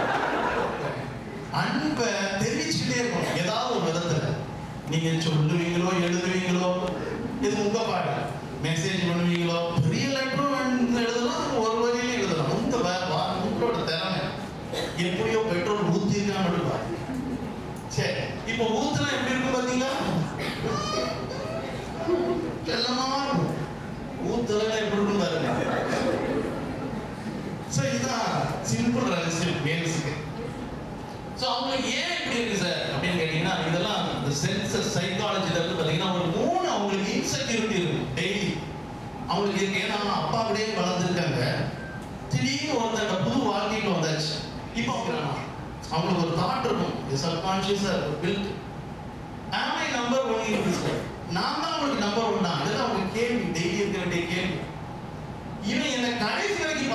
அன்பை தெரிவிச்சுட்டே இருக்கும் ஏதாவது ஒரு விதத்துல நீங்க சொல்லுவீங்களோ எழுதுவீங்களோ இது உங்க பாடு மெசேஜ் பண்ணுவீங்களோ பெரிய லெட்டரும் எழுதலாம் ஒரு வரியில எழுதலாம் உங்க வே- வா- உங்களோட திறமை எப்படியோ பெட்ரோல் ஊத்திருக்கான்னு மட்டும் பாருங்க சரி இப்போ ஊத்துனா எப்படி இருக்கும் பாத்தீங்களா செல்லமா இருக்கும் ஊத்துறதுல எப்படி இருக்கும் பாருங்க சோ இதுதான் சிம்பிள் ரகசியம் மேல்ஸுக்கு ஸோ அவங்களுக்கு ஏன் இப்படி இருக்கு சார் அப்படின்னு கேட்டீங்கன்னா இதெல்லாம் இந்த சென்சஸ் சைக்காலஜில இருந்து பார்த்தீங்கன்னா ஒரு மூணு அவங்களுக்கு இன்செக்யூரிட்டி இருக்கும் டெய்லி அவங்களுக்கு இருக்கு ஏன்னா அப்பா அப்படியே வளர்ந்துருக்காங்க திடீர்னு ஒருத்தங்க புது வாழ்க்கைக்கு வந்தாச்சு இப்போ அவங்க அவங்களுக்கு ஒரு தாட் இருக்கும் சப்கான்ஷியஸா இருக்கும் பில்ட் ஆமை நம்பர் ஒன் இன் திஸ் நான் தான் உங்களுக்கு நம்பர் ஒன் தான் இதெல்லாம் அவங்க கேள்வி டெய்லி இருக்க வேண்டிய கேள்வி இவன் என்னை கடை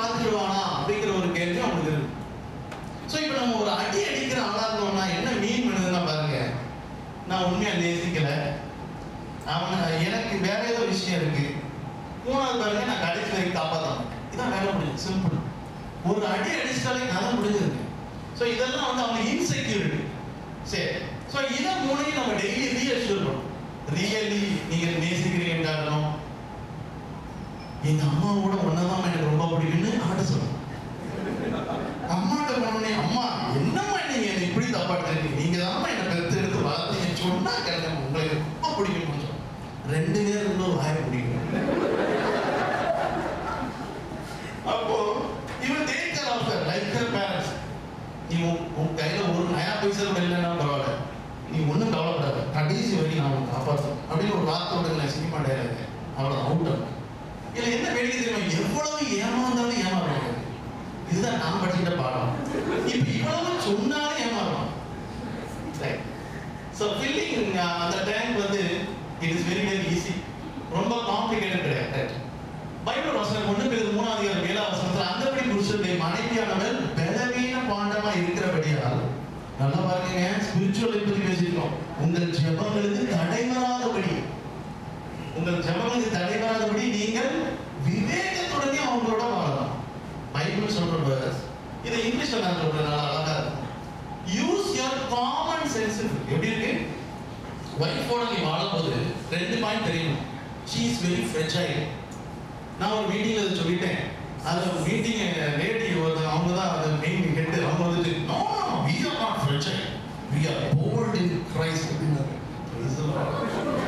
பார்த்துடுவானா அப்படிங்கிற ஒரு கேள்வி அவனுக்கு இருக்கு ஸோ இப்போ நம்ம ஒரு அடி அடிக்கிற ஆளா இருந்தோம்னா என்ன மீன் பண்ணுதுன்னா பாருங்க நான் உண்மையா நேசிக்கல அவன் எனக்கு வேற ஏதோ விஷயம் இருக்கு மூணாவது பாருங்க நான் கடைசி வரைக்கும் காப்பாற்றணும் இதான் வேலை முடிஞ்சு சிம்பிள் ஒரு அடி அடிச்சிட்டாலே கதை முடிஞ்சிருக்கு ஸோ இதெல்லாம் வந்து அவனுக்கு இன்செக்யூரிட்டி சரி ஸோ இதை மூணையும் நம்ம டெய்லி ரீஅஷ்யூர் பண்ணணும் ரியலி நீங்க நேசிக்கிறீங்கன்னு காட்டணும் எங்க அம்மாவோட ஒன்னதான் எனக்கு ரொம்ப பிடிக்கும்னு ஆட்ட சொல்லணும் அம்மாட்ட போனோடனே அம்மா என்னம்மா நீங்க என்னை இப்படி தப்பா எடுத்துருக்கீங்க நீங்க தான் என்னை பெருத்து எடுத்து வளர்த்தீங்க சொன்னா கேட்க உங்களுக்கு ரொம்ப பிடிக்கும் கொஞ்சம் ரெண்டு பேரும் இன்னும் வாய பிடிக்கும் அப்போ இவன் take care of like her parents நீ உன் உன் கையில ஒரு நயா பைசா கூட இல்லைன்னா பரவாயில்ல நீ ஒன்றும் கவலைப்படாத கடைசி வரைக்கும் நான் உன்னை காப்பாற்றுவேன் அப்படின்னு ஒரு வார்த்தையோட நான் சினிமா டைலாக் அவ்வளோ அவுட் இதுல என்ன வேடிக்கை தெரியுமா எவ்வளவு ஏமாந்தாலும் ஏமாறுவாங்க இதுதான் நான் படிச்சுட்ட பாடம் இப்ப இவ்வளவு சொன்னாலும் ஏமாறுவான் ஸோ ஃபில்லிங் அந்த டேங்க் வந்து it is very very easy ரொம்ப காம்ப்ளிகேட்டட் கிடையாது பைபிள் வசனம் ஒன்று பேர் மூணாவது அதிகாரம் ஏழாம் வசனத்தில் அந்தபடி புருஷனுடைய மனைவியானவர் பலவீன பாண்டமா இருக்கிறபடியால் நல்லா பாருங்க ஸ்பிரிச்சுவலை பத்தி பேசிக்கிறோம் உங்கள் ஜெபங்களுக்கு தடை வராதபடி உங்கள் ஜெபங்களுக்கு தடை வராதபடி நீங்கள் விவேகத்துடனே அவங்களோட வாழலாம் பைபிள் சொல்ற verse. இதை இங்கிலீஷ்ல நான் சொல்றேன் நல்லா அழகா இருக்கும் யூஸ் யுவர் காமன் சென்ஸ் எப்படி இருக்கு ஒய்ஃபோட நீ வாழும்போது ரெண்டு பாயிண்ட் தெரியும் ஷீ இஸ் வெரி ஃப்ரெஜைல் நான் ஒரு மீட்டிங்ல இதை சொல்லிட்டேன் அது மீட்டிங் லேடி ஒரு அவங்க தான் அது மெயின் ஹெட் அவங்க வந்துட்டு no we are not fragile we are bold in Christ அப்படின்னாரு Praise the Lord.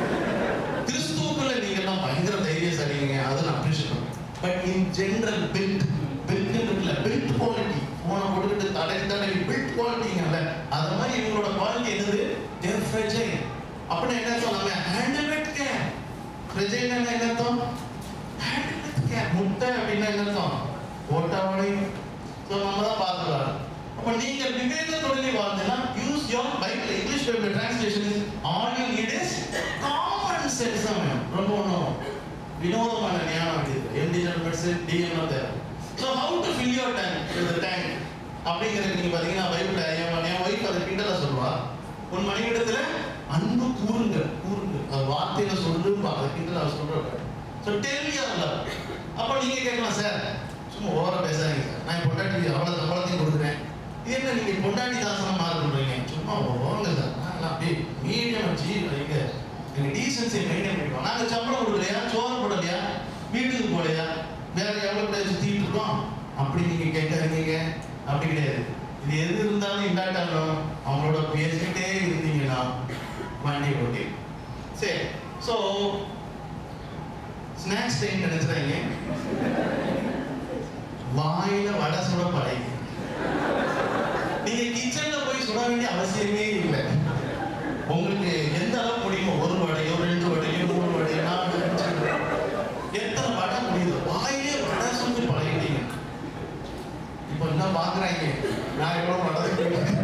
கிறிஸ்துவுக்குள்ள நீங்க எல்லாம் பயங்கர தைரியசாலிங்க அதை நான் அப்ரிஷியேட் பண்ணுறேன் but in general build build இருக்குல்ல பில்ட் குவாலிட்டி போன போட்டுக்கிட்டு தடை தடவி பில்ட் குவாலிட்டிங்கல்ல அது மாதிரி இவங்களோட குவாலிட்டி என்னது தேர் ஃப்ரெஜைல் அப்படின்னு என்ன அர்த்தம் நம்ம ஹேண்டில் வித் கேர் ஃப்ரெஜைல் என்ன அர்த்தம் ஹேண்டில் வித் கேர் முட்டை அப்படின்னா என்ன அர்த்தம் ஓட்டாவடை ஸோ நம்ம தான் பார்க்கலாம் அப்ப நீங்கள் விவேகத்துடனே வாழ்ந்தீங்கன்னா use your Bible English Bible translation is all you need is common sense தான் ரொம்ப ஒன்றும் வினோதமான ஞானம் இது எம்டி ஜெனரல்ஸ் டிஎம் தேவை so how to fill your tank இந்த டேங்க் அப்படிங்கிறது நீங்க பாத்தீங்கன்னா பைபிள் என் என் ஒய்ஃப் அதை கிண்டல சொல்லுவா உன் மனைவிடத்துல அன்பு கூறுங்க கூறுங்க அது வார்த்தையில சொல்லும்பா அதை கிண்டல அவ சொல்றப்ப ஸோ டெல் யோர் லவ் அப்போ நீங்க கேட்கலாம் சார் சும்மா ஓவரா பேசாதீங்க சார் நான் பொண்டாட்டி அவ்வளவு சம்பளத்தையும் கொடுக்குறேன் இது என்ன நீங்க பொண்டாட்டி தாசனம் மாறு பண்றீங்க சும்மா ஓங்க சார் நான் அப்படியே மீடியம் வச்சு எங்க எங்க டீசன்சி மெயின்டைன் பண்ணிடுவோம் நாங்க சம்பளம் கொடுக்கலையா சோறு போடலையா வீட்டுக்கு போலையா வேற எவ்வளவு பேர் சுத்திட்டு இருக்கோம் அப்படி நீங்க கேட்காதீங்க அப்படி கிடையாது இது எது இருந்தாலும் இல்லாட்டாலும் அவங்களோட பேசிக்கிட்டே இருந்தீங்கன்னா வண்டி ஓட்டி சரி ஸோ ஸ்நாக்ஸ் டைம் நினைச்சுறாங்க வாயில வடை சுட பழகி நீங்க கிச்சன்ல போய் சுட வேண்டிய அவசியமே இல்லை உங்களுக்கு எந்த அளவு முடியுமோ ஒரு வடையோ ரெண்டு வடையோ மூணு வடையோ நாலு அஞ்சு எத்தனை வடை முடியுது வாயிலே வடை சுட்டு பழகிட்டீங்க இப்போ என்ன பாக்குறாங்க நான் எவ்வளவு வடை சுட்டு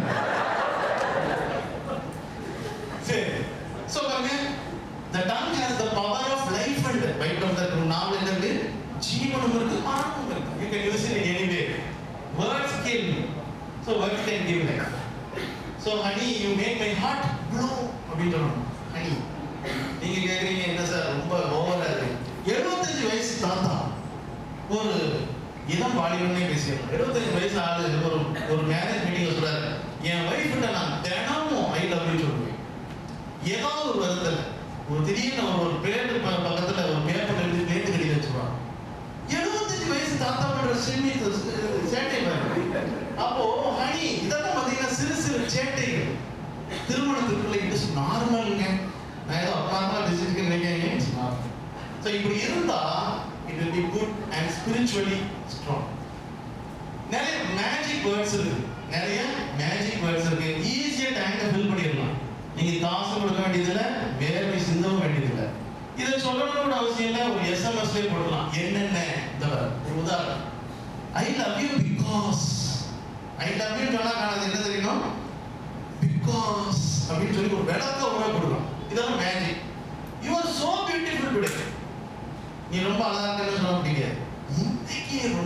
சரி சோ பாருங்க the tongue has the power of life and death Bible அந்த நாவல் என்ன இருக்கு ஜீவனும் இருக்கு மரணமும் இருக்கு you can use it in any way words kill so words can give life so honey you make my heart blow அப்படின்னு சொல்லணும் honey நீங்க கேக்குறீங்க என்ன சார் ரொம்ப ஓவரா இருக்கு எழுபத்தஞ்சு வயசு தாத்தா ஒரு இளம் வாலிபனே பேசியிருக்கோம் எழுபத்தஞ்சு வயசு ஆளு ஒரு ஒரு மேரேஜ் மீட்டிங்ல சொல்றாரு என் ஒய்ஃப்கிட்ட நான் தினமும் ஐ லவ் யூ சொல்லுவேன் ஏதாவது ஒரு வருத்தல ஒரு திடீர்னு ஒரு ஒரு பேரு ப- பக்கத்துல ஒரு பேப்பர் எழுதி பேத்து கட்டி வச்சிருவான் எழுபத்தஞ்சு வயசு தாத்தா பண்ற சிறுமி சேட்டை பாருங்க அப்போ ஹனி இதெல்லாம் பாத்தீங்கன்னா சிறு சிறு சேட்டைகள் திருமணத்துக்குள்ள இட் நார்மல்ங்க நான் ஏதோ அப்பா டிசிஷன் நினைக்கிறேன் ஸோ இப்படி இருந்தா it will be good and spiritually strong நிறைய மேஜிக் வேர்ட்ஸ் இருக்கு நிறைய மேஜிக் வேர்ட்ஸ் இருக்கு ஈஸியா டேங்கை ஃபில் பண்ணிடலாம் நீங்க காசு கொடுக்க வேண்டியதில்ல வேர்வை சிந்தவும் வேண்டியதில்லை இதை சொல்லணும் கூட அவசியம் இல்லை ஒரு எஸ்எம்எஸ்லேயே போடலாம் என்னென்ன இந்த பாரு, ஒரு உதாரணம் I love you because I love you சொன்னா காணது என்ன தெரியும் பிகாஸ் அப்படின்னு சொல்லி ஒரு விளக்க உரை கொடுக்கணும் இதெல்லாம் magic you are so beautiful today நீ ரொம்ப அழகா இருக்கன்னு சொல்ல முடியாது இன்னைக்கு நீ ரொம்ப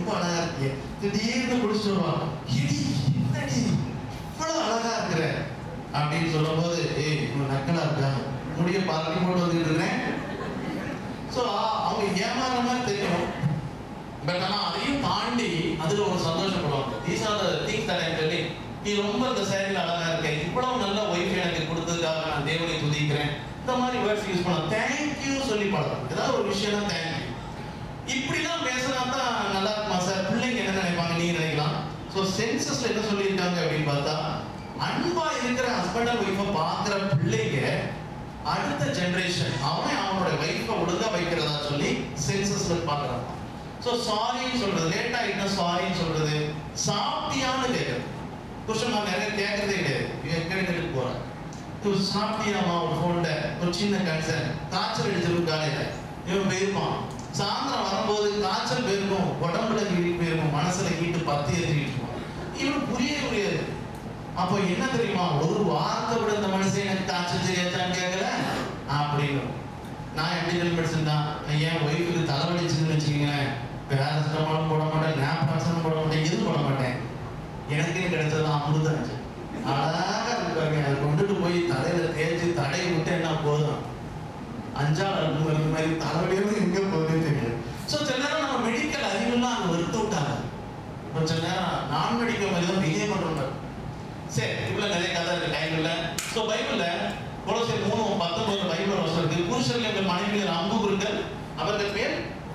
ரொம்ப அழகா இருக்கியே திடீர்னு குடிச்சிட்டு வருவான் "இடி, என்னடி இவ்வளவு அழகா இருக்கிற அப்படின்னு சொல்லும்போது ஏய் இவன் நக்கலா இருக்கா முடிய பறக்கி போட்டு வந்துட்டு இருக்கிறேன் ஸோ அவங்க ஏமாற மாதிரி தெரியும் பட் ஆனால் அதையும் தாண்டி அதில் ஒரு சந்தோஷப்படுவாங்க these are the things that I telling நீ ரொம்ப இந்த சேரீல அழகா இருக்க இவ்வளவு நல்ல ஒய்ஃப் எனக்கு கொடுத்ததுக்காக நான் தேவனை துதிக்கிறேன் இந்த மாதிரி வேர்ட்ஸ் யூஸ் பண்ணலாம் தேங்க்யூ சொல்லி பழகும் ஏதாவது ஒரு விஷயம் தேங்க்யூ இப்படிலாம் பேசினா தான் நல்லா இருக்குமா சார் பிள்ளைங்க என்ன நினைப்பாங்க நீங்க நினைக்கலாம் ஸோ சென்சஸ்ல என்ன சொல்லியிருக்காங்க அப்படின்னு பார்த்தா அன்பா இருக்கிற ஹஸ்பண்ட் அண்ட் ஒய்ஃபை பார்க்குற பிள்ளைங்க அடுத்த ஜெனரேஷன் அவன் அவனோட ஒய்ஃபை ஒழுங்கா வைக்கிறதா சொல்லி சென்சஸ்ல பார்க்குறான் ஸோ சாரின்னு சொல்றது லேட் ஆகிட்டா சாரின்னு சொல்றது சாப்பிட்டியான்னு கேட்குறது புருஷன் நிறைய கேட்கறதே கிடையாது இவன் எங்க கேட்டு போறான் இது சாப்பிட்டியாமா ஒரு ஃபோன்ல ஒரு சின்ன கன்சர்ன் காய்ச்சல் அடிச்சிருக்கும் காலையில இவன் போயிருப்பான் சாயந்தரம் வரும்போது காய்ச்சல் போயிருக்கும் உடம்புல கீழி போயிருக்கும் மனசுல கீட்டு பத்தி எறிஞ்சிட்டு இருக்கும் இவனுக்கு புரியவே புரியாது அப்போ என்ன தெரியுமா ஒரு வார்த்தை விட இந்த மனுஷன் எனக்கு காய்ச்சல் சரியாச்சான்னு கேட்கல அப்படின்னு நான் எப்படி மெடிசன் தான் என் ஒய்ஃபுக்கு தலைவலிச்சுன்னு வச்சுக்கோங்களேன் பேரஸ்டமாலும் போட மாட்டேன் நேப்ராக்சனும் போட மாட்டேன் எதுவும் போட மாட்டேன் எனக்கு கிடைச்சது அமிர்தம் அழகா இருக்காங்க அதை கொண்டுட்டு போய் தலையில தேய்ச்சி தடை விட்டு என்ன போதும் அஞ்சாள் இருக்கும் இந்த மாதிரி தலைவலியும் எங்க போகுதுன்னு தெரியும் ஸோ சில நேரம் நம்ம மெடிக்கல் அறிவுலாம் அங்கே வெறுத்து விட்டாங்க கொஞ்ச நேரம் நான் மெடிக்கல் மாதிரி தான் பிஹேவ் பண்றோம் சரி இவ்வளவு நிறைய கதை இருக்கு டைம் இல்ல ஸோ பைபிள்ல கொலோசியர் மூணு பத்தொன்பது பைபிள் வசனம் இருக்கு புருஷர்கள் எங்கள் மனைவிகள் அம்புகுருங்கள் அவர்கள் பேர்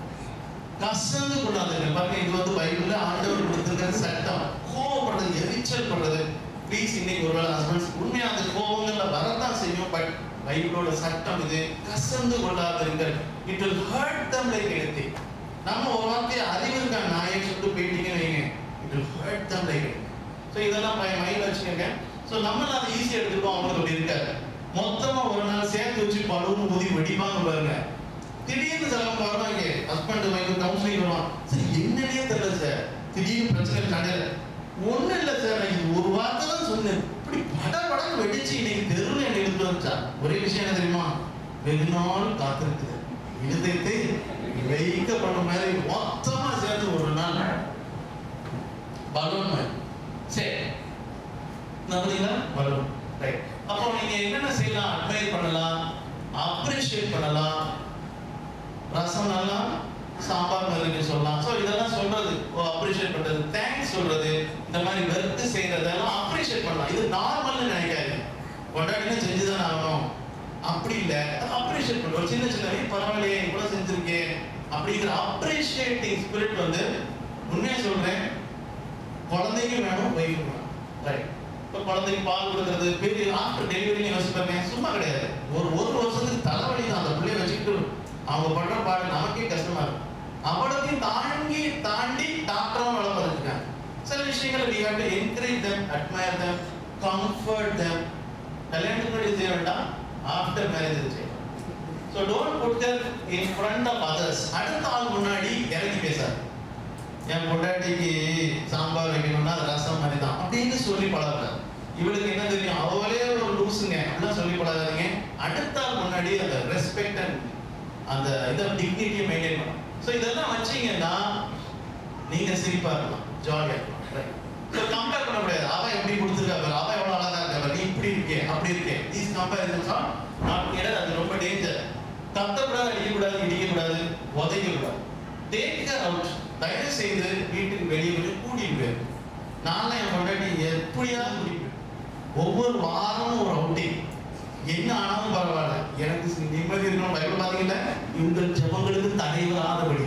கசந்து கொண்டாதுங்கள் பாருங்க இது வந்து பைபிள்ல ஆண்டவர் கொடுத்திருக்கிற சட்டம் கோவப்படுறது எரிச்சல் பண்றது ப்ளீஸ் இன்னைக்கு ஒருவேளை ஹஸ்பண்ட்ஸ் உண்மையா அந்த கோபங்கள்ல வரத்தான் செய்யும் பட் பைபிளோட சட்டம் இது கசந்து கொள்ளாதிருங்கள் it will hurt them like anything நம்ம ஒரு வார்த்தையை அறிவிருக்கா நாயை சொல்லிட்டு போயிட்டீங்கன்னு வைங்க it will hurt them like anything so இதெல்லாம் மைண்ட் வச்சுக்கோங்க ஸோ நம்மளால அதை ஈஸியாக எடுத்துப்போம் அவங்களுக்கு அப்படி இருக்காது மொத்தமா ஒரு நாள் சேர்த்து வச்சு பழுவும் ஊதி வெடிப்பாங்க பாருங்க திடீர்னு சிலவங்க வருவாங்க ஹஸ்பண்ட் ஒய்ஃப் கவுன்சிலிங் வருவான் சார் என்னன்னே தெரியல சார் திடீர்னு பிரச்சனை கடையில் ஒன்றும் இல்லை சார் நான் இது ஒரு வார்த்தை தான் சொன்னேன் இப்படி பட படம் வெடிச்சு இன்னைக்கு தெருவில் என்ன எடுத்து வந்துச்சா ஒரே விஷயம் என்ன தெரியுமா வெகு நாள் காத்திருக்குது இருதயத்தை வைக்க பண்ண மாதிரி மொத்தமா சேர்த்து ஒரு நாள் பலூன் மாதிரி சரி நம்புறீங்களா பலூன் ரைட் அப்போ நீங்க என்னென்ன செய்யலாம் அட்மையர் பண்ணலாம் அப்ரிஷியேட் பண்ணலாம் ரசம் நல்லா சாம்பார் மாதிரி சொல்லலாம் ஸோ இதெல்லாம் சொல்றது ஓ அப்ரிஷியேட் பண்றது தேங்க்ஸ் சொல்றது இந்த மாதிரி வெறுத்து செய்யறதெல்லாம் அப்ரிஷியேட் பண்ணலாம் இது நார்மல்னு நினைக்காது கொண்டாடினா செஞ்சுதான் ஆகணும் அப்படி இல்லை அப்ரிஷியேட் பண்ணுறோம் ஒரு சின்ன சின்ன "ஏய், பரவாயில்லையே இவ்வளோ செஞ்சிருக்கேன் அப்படிங்கிற அப்ரிஷியேட்டிங் ஸ்பிரிட் வந்து உண்மையா சொல்றேன் குழந்தைக்கும் வேணும் ஒய்ஃபும் வேணும் ரைட் இப்போ குழந்தைக்கு பால் கொடுக்கறது பெரிய ஆஃப்டர் டெலிவரி யோசிப்பாங்க சும்மா கிடையாது ஒரு ஒரு வருஷத்துக்கு தலைவலி தான் அந்த பிள்ளைய வச்சுக்கிட்டு அவங்க பண்ற பாடு நமக்கே கஷ்டமா இருக்கும் அவ்வளோத்தையும் தாண்டி தாண்டி டாக்டரும் வேலை பார்த்துருக்காங்க சில விஷயங்களை we have to encourage them admire them comfort them கல்யாணத்துக்கு முன்னாடி செய்ய வேண்டாம் ஆஃப்டர் மேரேஜ் செய்யணும் so don't put there in front of others அடுத்த ஆள் முன்னாடி இறங்கி பேசாது என் பொண்டாட்டிக்கு சாம்பார் வைக்கணும்னா அது ரசம் மாதிரி தான் அப்படின்னு சொல்லி பழகாது இவளுக்கு என்ன தெரியும் அவளே ஒரு லூசுங்க அப்படிலாம் சொல்லி பழகாதீங்க அடுத்த ஆள் முன்னாடி அந்த ரெஸ்பெக்ட் அண்ட் அந்த இதை டிக்னிட்டியை மெயின்டைன் பண்ணணும் ஸோ இதெல்லாம் வச்சீங்கன்னா நீங்க சிரிப்பா இருக்கலாம் ஜாலியா இருக்கலாம் ஸோ கம்பேர் பண்ண முடியாது அவன் எப்படி கொடுத்துருக்கா பாரு அவன் எவ்வளவு அழகா இருக்கா பாரு நீ இப்படி இருக்கே அப்படி இருக்கே these comparisons are not cater அது ரொம்ப டேஞ்சர் கத்தக்கூடாது அடிக்கக்கூடாது இடிக்கக்கூடாது உதைக்கக்கூடாது டேக் அவுட் தயவு செய்து வீட்டுக்கு வெளியே போய் கூட்டிட்டு போயிரு நான்லாம் என் பொண்டாட்டி எப்படியாவது கூட்டிட்டு போயிரு. ஒவ்வொரு வாரமும் ஒரு அவுட்டிங் என்ன ஆனாலும் பரவாயில்ல எனக்கு சி- நிம்மதி இருக்கணும் பைபிள் பாத்தீங்கன்னா உங்கள் ஜெபங்களுக்கு தடைவராதபடி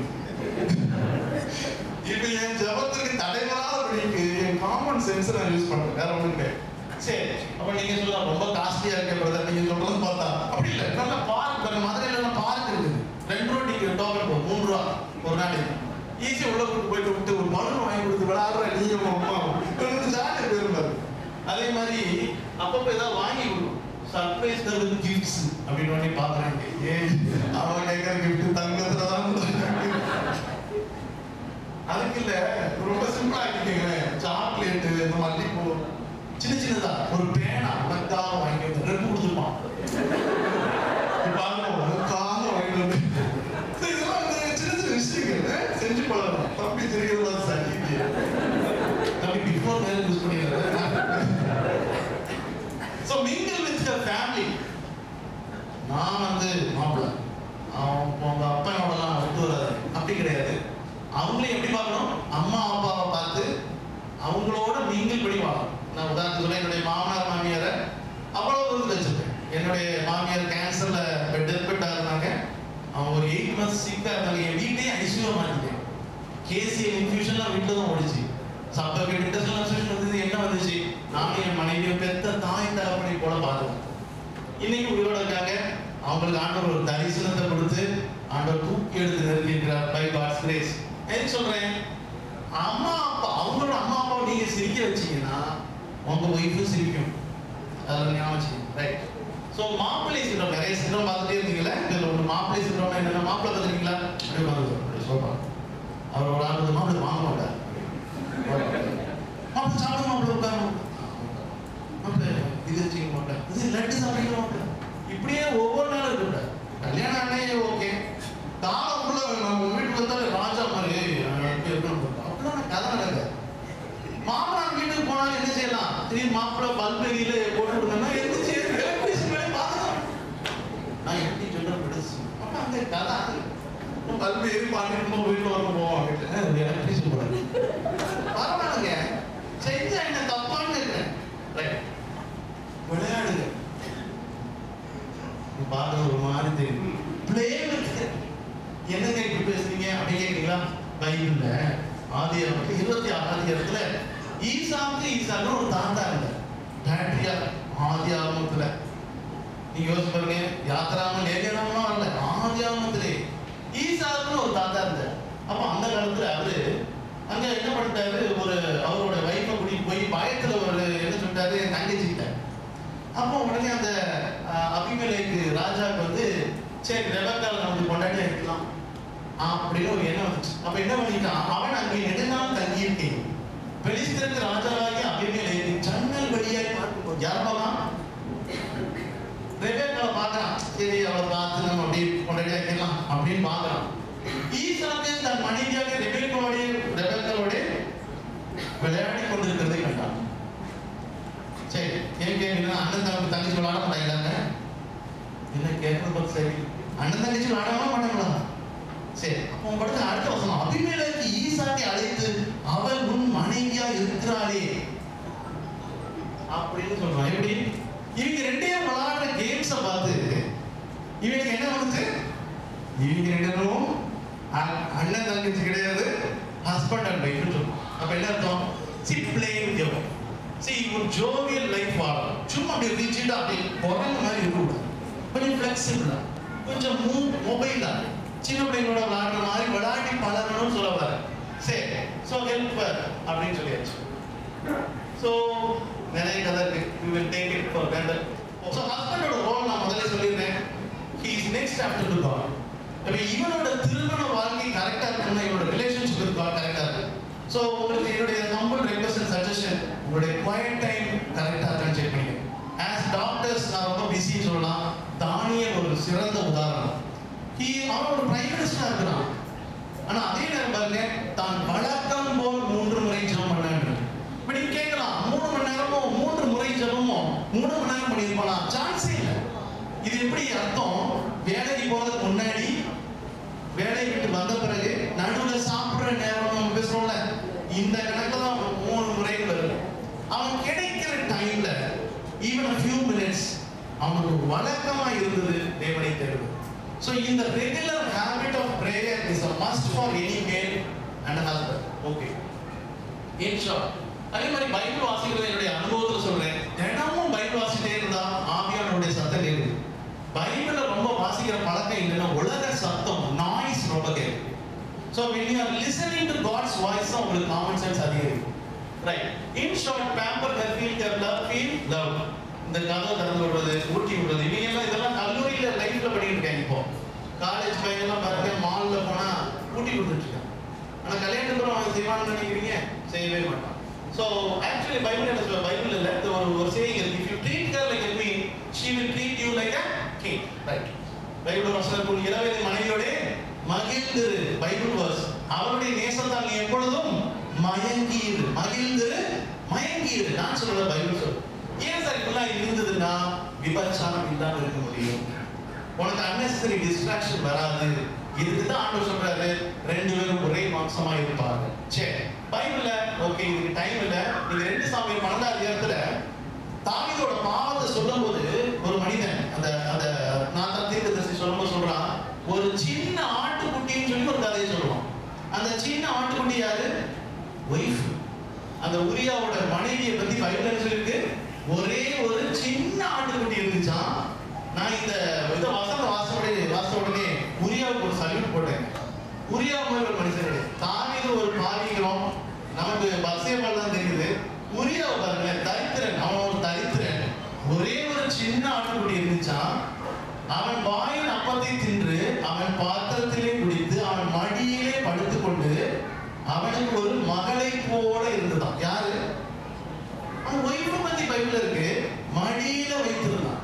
இப்ப என் ஜெபத்துக்கு தடைவராதபடிக்கு என் காமன் சென்ஸ் நான் யூஸ் பண்றேன் வேற ஒண்ணும் கிடையாது சரி அப்ப நீங்க சொல்லலாம் ரொம்ப காஸ்ட்லியா இருக்க பிரதர் நீங்க சொல்றது பார்த்தா அப்படி இல்ல நல்ல பார்க் பாருங்க மதுரையில எல்லாம் பார்க் இருக்குது ரெண்டு ரூபா டிக்கெட் டோக்கன் போகும் மூணு ரூபா ஒரு நாளைக்கு ஈஸி உள்ள கூட்டு போயிட்டு விட்டு ஒரு பலூன் வாங்கி கொடுத்து விளையாடுற நீங்க உங்க அம்மா ஜாலியாக போயிருந்தாரு அதே மாதிரி அப்பப்போ ஏதாவது வாங்கி கொடுக்கும் சர்ப்ரைஸ் தருவது கிஃப்ட்ஸ் அப்படின்னு உடனே பாக்குறாங்க ஏய் அவன் கேட்கற கிஃப்ட் தங்கத்துல தான் அதுக்கு இல்ல ரொம்ப சிம்பிளா ஆக்கிக்கங்களேன் சாக்லேட் இந்த மல்லிப்பூ சின்ன சின்னதா ஒரு பேனா உனக்காக வாங்கி வந்து ரெண்டு கொடுத்துருப்பான் இப்ப பாருங்க உனக்காக வாங்கிட்டு வந்து சரி, இதெல்லாம் வந்து சின்ன சின்ன விஷயங்கள் செஞ்சு பழகலாம் தம்பி தெரிகிறது ஃபேமிலி நான் வந்து மாப்பிள்ளை அவன் உங்க அப்பனோடலாம் ஒத்து வராது அப்படி கிடையாது அவங்களையும் எப்படி பார்க்கணும் அம்மா அப்பாவை பார்த்து அவங்களோட நீங்கள் படி வாழணும் நான் உதாரணத்துக்கு சொல்ல என்னுடைய மாமனார் மாமியாரை அவ்வளோ தூரத்தில் வச்சிருக்கேன் என்னுடைய மாமியார் கேன்சர்ல பெட் பெட்டா இருந்தாங்க அவங்க ஒரு எயிட் மந்த்ஸ் சிக்கா இருந்தாங்க என் வீட்டையே ஐசியூ மாட்டிட்டேன் கேசிஎல் இன்ஃபியூஷன்லாம் வீட்டில் தான் ஓடிச்சு ஸோ அப்போ இன்டர்னல் இன்ஃபியூஷன் வந்தது என்ன வந்துச்சு நானும் என் மனைவியும் பெத்த தாய் தகப்பனை போல பார்த்தோம் இன்னைக்கு உயிரோட இருக்காங்க அவங்களுக்கு ஆண்டவர் ஒரு தரிசனத்தை கொடுத்து ஆண்டவர் தூக்கி எடுத்து நிறுத்திருக்கிறார் பை காட்ஸ் கிரேஸ் எதுக்கு சொல்றேன் அம்மா அப்பா அவங்களோட அம்மா அப்பாவை நீங்க சிரிக்க வச்சீங்கன்னா உங்க ஒய்ஃபும் சிரிக்கும் அதில் ஞாபகம் வச்சுக்கோங்க ரைட் ஸோ மாப்பிள்ளை சின்ரம் நிறைய சின்ரம் பார்த்துட்டே இருந்தீங்களா இதில் ஒரு மாப்பிள்ளை சின்ரம் என்னென்ன மாப்பிள்ளை பார்த்துருக்கீங்களா அப்படியே பாருங்க அப்படியே சோப்பா அவர் ஒரு ஆள் மாப்பிள்ளை வாங்க மாட்டார் மாப்பிள்ளை சாப்பிட மாப்பிள்ளை உட்கார மாப்பிள்ளை இது வச்சுக்க மாட்டேன் இது லட்டு சாப்பிட மாட்டேன் இப்படியே ஒவ்வொரு நாளும் இருக்கக்கூடாது கல்யாணம் ஆனே ஓகே காலக்குள்ள நம்ம வீட்டுக்கு வந்தாலே ராஜா மாதிரி அப்படி இருக்கணும் அப்படிலாம் கதை நடக்காது மாமனார் வீட்டுக்கு போனாலும் என்ன செய்யலாம் திடீர்னு மாப்பிள்ளை பல்பெரியில போட்டு விடுங்கன்னா எந்திரிச்சு எலக்ட்ரிஷன் வேலையை பார்க்கலாம் நான் எப்படி சொல்றேன் பெருசு அப்ப அந்த கதை அது பல்பு ஏறி பாட்டு வீட்டுல வர போவோம் அப்படின்னு எலக்ட்ரிஷன் போடுறது பரவாயில்லைங்க செஞ்சா என்ன தப்பான்னு இருக்கிறேன் ரைட் விளையாடுங்க நீ பார்க்கறது ஒரு மாதிரி தெரியும் பிளே என்னங்க இப்படி பேசுறீங்க அப்படின்னு கேட்குறீங்களா பைபிள்ல ஆதி இருபத்தி ஆறாம் அதிகாரத்துல ஈசாவுக்கு ஈசாக்கு ஒரு தாத்தா இருந்தார் பேட்ரியா ஆதி ஆகமத்துல நீங்க யோசிச்சு பாருங்க யாத்திராம லேகியனாமலாம் இல்ல ஆதி ஆகமத்திலே ஈசாக்குன்னு ஒரு தாத்தா இருந்தார் அப்ப அந்த காலத்துல அவரு அங்க என்ன பண்ணிட்டாரு ஒரு அவரோட வைஃபை கூட்டிட்டு போய் பயத்துல ஒரு என்ன சொல்லிட்டாரு என் தங்கச்சிக்கிட்ட அப்போ உடனே அந்த அஹ், அபிமெலேக்கு ராஜாவுக்கு வந்து சரி ரெபக்கால நமக்கு கொண்டாடி இருக்கலாம் அப்படின்னு ஒரு எண்ணம் வந்துச்சு அப்ப என்ன பண்ணிட்டான் அவன் அங்கே நெடுநாள் தங்கியிருக்கேன் பெலிஸ்தருக்கு ராஜாவாகி அபிமெலேக்கு ஜன்னல் வழியாய் பார்க்கும்போது யார் பார்க்கலாம் ரெபேக்காவை பார்க்கறான் சரி அவளை பார்த்து நம்ம அப்படியே கொண்டாடி வைக்கலாம் அப்படின்னு பார்க்கறான் ஈசாக்கு தன் மனைவியாக ரெபேக்காவோட ரெபேக்காவோட விளையாடி கொண்டிருக்கிறதை கண்டான் சரி ஏன் கேட்குறீங்கன்னா அண்ணன் தம்பி தங்கச்சி விளாட மாட்டாங்களாங்க என்ன கேட்கறது பார்த்து சரி அண்ணன் தங்கச்சி விளாடவே மாட்டாங்களா சரி அப்போ படுத்து அடுத்த வசனம் அபிமேலுக்கு ஈசாக்கை அழைத்து அவள் உன் மனைவியா இருக்கிறாளே அப்படின்னு சொல்றான் எப்படி இவங்க ரெண்டே விளையாடுற கேம்ஸை பார்த்து இவனுக்கு என்ன வந்துச்சு இவங்க ரெண்டு பேரும் அ- அண்ணன் தங்கச்சி கிடையாது ஹஸ்பண்ட் அண்ட் ஒய்ஃப் சொல்லுவோம் அப்ப என்ன அர்த்தம் see play with your see ஒரு ஜோவியல் லைஃப் வாழணும் சும்மா அப்படி ரிச்சிட்டா அப்படி குரங்கு மாதிரி இருக்கக்கூடாது கொஞ்சம் ஃப்ளெக்சிபிளா கொஞ்சம் மூ மொபைலா சின்ன பிள்ளைங்களோட விளையாடுற மாதிரி விளையாடி பழகணும்னு சொல்ல வர சரி ஸோ ஹெல்ப் அப்படின்னு சொல்லியாச்சு ஸோ நிறைய கதை இருக்கு you will take it for granted so ஹஸ்பண்டோட ரோல் நான் முதல்ல சொல்லியிருந்தேன் he is next after to God இப்போ இவனோட திருமண வாழ்க்கை கரெக்டாக இருக்கணும்னா இவனோட ரிலேஷன்ஷிப் வித் காட் கரெக்டாக இருக்கு ஸோ உங்களுக்கு என்னுடைய ஹம்பிள் ரெக்வஸ்ட் அண்ட் சஜஷன் உங்களுடைய குவாய்ட் டைம் கரெக்டாக இருக்கான்னு செக் பண்ணிங்க ஆஸ் டாக்டர்ஸ் நான் ரொம்ப பிஸின்னு சொல்லலாம் தானியல் ஒரு சிறந்த உதாரணம் ஹி அவன் ஒரு பிரைம் மினிஸ்டராக இருக்கிறான் ஆனா அதே நேரம் பாருங்க தான் வழக்கம் போல் மூன்று முறை ஜெபம் பண்ணாரு இப்ப நீங்க கேட்கலாம் மூணு மணி நேரமோ மூன்று முறை ஜெபமோ மூணு மணி நேரம் பண்ணியிருப்பானா சான்ஸே இல்லை இது எப்படி அர்த்தம் வேலைக்கு போறதுக்கு முன்னாடி வேலையை விட்டு வந்த பிறகு நடுவுல சாப்பிடுற நேரம் நம்ம பேசுறோம்ல இந்த கணக்குல தான் அவன் மூணு முறை வருது அவன் கிடைக்கிற டைம்ல ஈவன் ஃபியூ மினிட்ஸ் அவனுக்கு ஒரு வழக்கமா இருந்தது தேவனை தேடுவது ஸோ இந்த regular habit of prayer is a must for any male and husband okay in short அதே மாதிரி பைபிள் வாசிக்கிறது என்னுடைய அனுபவத்துல சொல்றேன் தினமும் பைபிள் வாசிட்டே இருந்தா ஆவியானுடைய சத்தம் கேட்குது பைபிளை ரொம்ப வாசிக்கிற பழக்கம் இல்லைன்னா உலக சத்தம் நாய்ஸ் ரொம்ப கேட்குது so when you are listening to God's voice தான் உங்களுக்கு காமன் சென்ஸ் அதிகரிக்கும் right in short pamper her feel her love feel love இந்த கதவை திறந்து விடுறது ஊட்டி விடுறது இவங்க எல்லாம் இதெல்லாம் கல்லூரியில லைஃப்ல பண்ணிட்டு இருக்காங்க இப்போ காலேஜ் பையன்லாம் பாருங்க மால்ல போனா ஊட்டி கொடுத்துட்டு இருக்காங்க ஆனா கல்யாணத்துக்கு அப்புறம் அவன் செய்வான்னு நினைக்கிறீங்க செய்யவே மாட்டான் ஸோ ஆக்சுவலி பைபிள் என்ன சொல்ல பைபிள் இல்லை இது ஒரு ஒரு சேயிங் இருக்கு if you treat her like a queen she will treat you like a king right Bible வசனம் இருக்கும் இரவேது மனைவியோட மகிழ்ந்திரு பைபிள் வர்ஸ் அவருடைய நேசத்தால் நீ எப்பொழுதும் மயங்கியிரு மகிழ்ந்திரு மயங்கியிரு நான் சொல்ல பைபிள் சொல் ஏன் சார் இப்படிலாம் இருந்ததுன்னா விபச்சாரம் இல்லாம இருக்க முடியும் உனக்கு அன்னெசரி டிஸ்ட்ராக்ஷன் வராது இதுக்கு தான் ஆண்டவர் சொல்றாரு ரெண்டு பேரும் ஒரே மாம்சமா இருப்பாங்க சரி பைபிள்ல ஓகே இதுக்கு டைம் இல்ல நீங்க ரெண்டு சாமி பன்னெண்டாம் அதிகாரத்துல தாவீதோட பாவத்தை சொல்லும்போது ஒரு மனிதன் அந்த அந்த நாத்தான் தீர்க்கதரிசி சொல்லும்போது சொல்றான் ஒரு சின்ன ஆட்டுக்குட்டின்னு சொல்லி ஒரு கதையை சொல்லுவான் அந்த சின்ன ஆட்டுக்குட்டி யாரு ஒய்ஃப் அந்த உரியாவோட மனைவியை பத்தி பைபிள் சொல்லிருக்கு ஒரே ஒரு சின்ன ஆட்டுக்குட்டி இருந்துச்சான் நான் இந்த இதை வசந்த வாசோட வாச உடனே உரியாவுக்கு ஒரு சல்யூட் போட்டேன் உரியா மாதிரி ஒரு மனுஷன் கிடையாது தாவீது ஒரு பாவிக்கிறோம் நமக்கு பஸ்ஸேபால் தான் தெரியுது உரியாவை பாருங்களேன் தரித்திரன் அவன் ஒரு தரித்திரன் ஒரே ஒரு சின்ன ஆட்டுக்குட்டி இருந்துச்சான் அவன் வாயின் அப்பத்தை தின்று அவன் பாத்திரத்திலே குடித்து அவன் மடியிலே படுத்துக்கொண்டு அவனுக்கு ஒரு மகளை போல இருந்ததாம் யாரு அவன் ஒய்ஃபை பத்தி பைபிள் இருக்கு மடியில வைத்திருந்தான்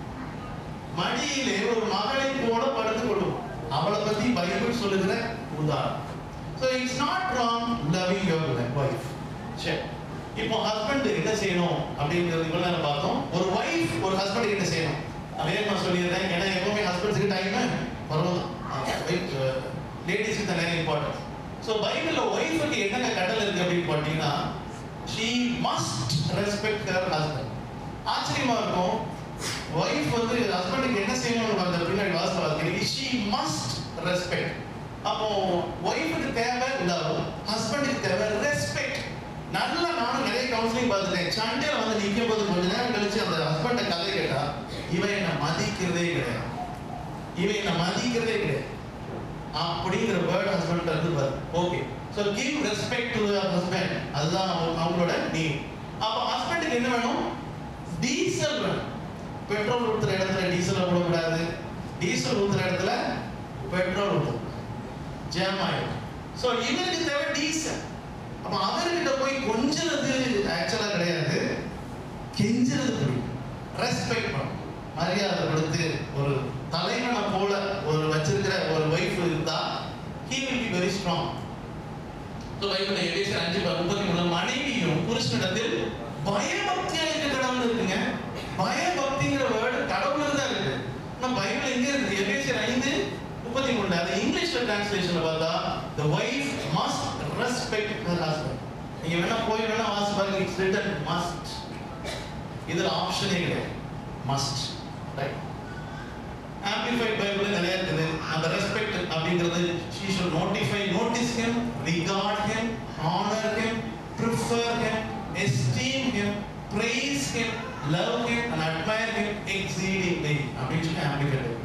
மடியிலே ஒரு மகளை போல படுத்துக் கொள்ளும் அவளை பத்தி பைபிள் சொல்லுகிற உதாரணம் so it's not wrong loving your wife சரி இப்போ ஹஸ்பண்ட் என்ன செய்யணும் அப்படிங்கிறது இவ்வளவு நேரம் பார்த்தோம் ஒரு ஒய்ஃப் ஒரு ஹஸ்பண்ட் என்ன செய்யணும் அதே நான் சொல்லியிருந்தேன் ஏன்னா எப்பவுமே ஹஸ்பண்ட்ஸுக்கு டைம் வரும் லேடிஸ்க்கு தான் நிறைய இம்பார்ட்டன்ஸ் ஸோ பைபிளில் ஒய்ஃபுக்கு என்னென்ன கடல் இருக்கு அப்படின்னு பார்த்தீங்கன்னா she must respect her husband ஆச்சரியமா இருக்கும் ஒய்ஃப் வந்து ஹஸ்பண்டுக்கு என்ன செய்யணும்னு அந்த பின்னாடி வாசல் வாசிக்கிறீங்க ஷீ மஸ்ட் ரெஸ்பெக்ட் அப்போ ஒய்ஃபுக்கு தேவை லவ் ஹஸ்பண்டுக்கு தேவை ரெஸ்பெக்ட் நல்லா நானும் நிறைய கவுன்சிலிங் பார்த்துட்டேன் சண்டையில வந்து நிற்கும் போது கொஞ்ச நேரம் கழிச்சு அந்த ஹஸ்பண்ட கதை கேட்டா இவன் என்ன மதிக்கிறதே கிடையாது இவன் என்ன மதிக்கிறதே கிடையாது அப்படிங்கிற வேர்ட் ஹஸ்பண்ட் இருந்து பாரு okay so give respect to your husband அதுதான் அவங்க- அவங்களோட நீட் அப்போ ஹஸ்பண்டுக்கு என்ன வேணும் டீசல் வேணும் பெட்ரோல் ஊத்துற இடத்துல டீசல் போடக்கூடாது டீசல் ஊத்துற இடத்துல பெட்ரோல் ஊற்றணும் ஜாம் ஆயிடும் ஸோ இவருக்கு தேவை டீசல் அப்போ அவர்கிட்ட போய் கொஞ்சிறது ஆக்சுவலாக கிடையாது கெஞ்சுறது பிடிக்கும் ரெஸ்பெக்ட் பண்ணும் மரியாதை கொடுத்து ஒரு தலைவனை போல ஒரு வச்சிருக்கிற ஒரு ஒய்ஃப் இருந்தா he will be very strong so Bible எபேசியர் அஞ்சு ப- முப்பத்தி மூணு மனைவியும் புருஷனிடத்தில் பயபக்தியா இருக்க கடவுள் இருக்குங்க பயபக்திங்கிற வேர்டு கடவுளுக்கு தான் இருக்கு ஆனா பைபிள் எங்க இருக்கு எபேசியர் ஐந்து முப்பத்தி மூணுல அது இங்கிலீஷ்ல டிரான்ஸ்லேஷன்ல பார்த்தா the wife must respect her husband நீங்க வேணா போய் வேணா வாசி பாருங்க இட்ஸ் ரிட்டன் மஸ்ட் இதுல ஆப்ஷனே கிடையாது மஸ்ட் ரைட் ஆம்பிளிஃபைட் பைபிள் நிறைய இருக்குது அந்த ரெஸ்பெக்ட் அப்படிங்கிறது she should notify notice him regard him honor him prefer him esteem him praise him love him and admire him exceedingly அப்படின்னு சொல்லி amplified Bible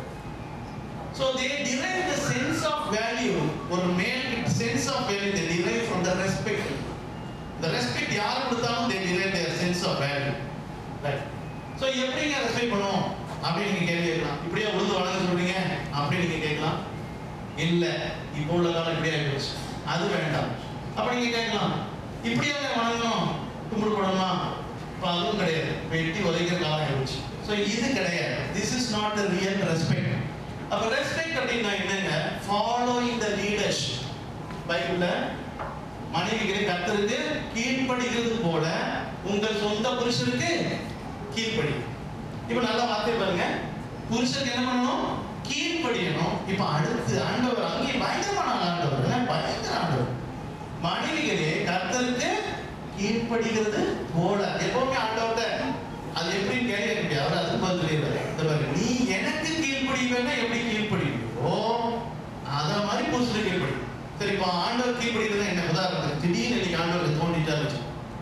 So they derive the sense of value ஒரு மேல் sense of value they derive from the respect. The respect யார் கொடுத்தாலும் they derive their sense of value. Right. So எப்படிங்க respect பண்ணுவோம் அப்படின்னு நீங்க கேள்வி கேட்கலாம் இப்படியே உழுது வணங்க சொல்றீங்க அப்படி நீங்க கேட்கலாம் இல்ல இப்போ உள்ள காலம் இப்படி ஆயிடுச்சு அது வேண்டாம் அப்ப நீங்க கேட்கலாம் இப்படியே வணங்கணும் கும்பிடு போடணுமா இப்போ அதுவும் கிடையாது வெட்டி உதைக்கிற காலம் ஆயிடுச்சு ஸோ இது கிடையாது this is not the real respect அப்ப ரெஸ்பெக்ட் அப்படின்னா என்னங்க ஃபாலோயிங் த லீடர்ஷிப் பைபிள்ல மனைவிகளை கர்த்தருக்கு கீழ்ப்படிகிறது போல உங்கள் சொந்த புருஷனுக்கு கீழ்ப்படி இப்ப நல்ல வார்த்தை பாருங்க புருஷனுக்கு என்ன பண்ணணும் கீழ்ப்படியணும் இப்ப அடுத்து ஆண்டவர் அங்கே பயங்கரமான ஆண்டவர் இல்ல? பயங்கர ஆண்டவர் மனைவிகளே கர்த்தருக்கு கீழ்ப்படிகிறது போல எப்பவுமே ஆண்டவர்கிட்ட அது எப்படி கேள்வி கேட்க அவர் அதுக்கு பதில் சொல்லிடுறாரு இந்த பாருங்க நீ எனக்கு கீழ்ப்படிவேன்னா எப்படி கீழ்ப்படிவியோ அத மாதிரி புருஷனுக்கு கீழ்ப்படி சரி இப்போ ஆண்டவர் கீழ்ப்படிகிறது என்ன உதாரணத்துக்கு திடீர்னு இன்னைக்கு ஆண்டவருக்கு தோண்டிட்டா வச்சு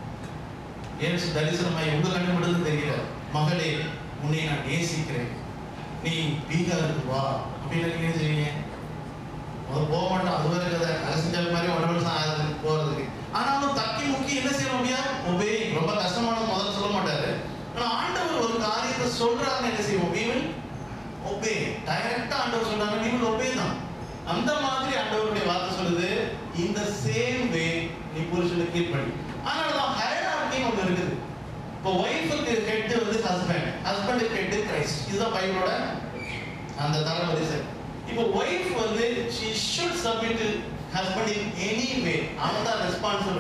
ஏசு தரிசனமாய் உங்க கண்டுபிடிறது தெரியல மகளே உன்னை நான் நேசிக்கிறேன் நீ பீகாருக்கு வா அப்படின்னு நீங்க என்ன செய்வீங்க முதல்ல போக மாட்டோம் அது வரை கதை அரசியல் மாதிரி ஒன்றரை வருஷம் ஆகுது போறதுக்கு ஆனாலும் தக்கி முக்கி என்ன செய்ய முடியாது ஒபே ரொம்ப கஷ்டமான முதல்ல சொல்ல மாட்டாரு ஆனா ஆண்டவர் ஒரு காரியத்தை சொல்றாருன்னு என்ன செய்வோம் we will obey டைரக்டா ஆண்டவர் சொல்றாங்க we will obey தான் அந்த மாதிரி ஆண்டவருடைய வார்த்தை சொல்லுது இந்த சேம் வே நீ புருஷனுக்கு கீழ்ப்படி அதனால தான் ஹைரார்கி ஒன்று இருக்குது இப்போ ஒய்ஃபுக்கு ஹெட் வந்து ஹஸ்பண்ட் ஹஸ்பண்டுக்கு ஹெட் கிரைஸ்ட் இதுதான் பைபிளோட அந்த தரவரிசை இப்போ ஒய்ஃப் வந்து she should submit to husband in any way அவன் தான் ரெஸ்பான்சிபிள்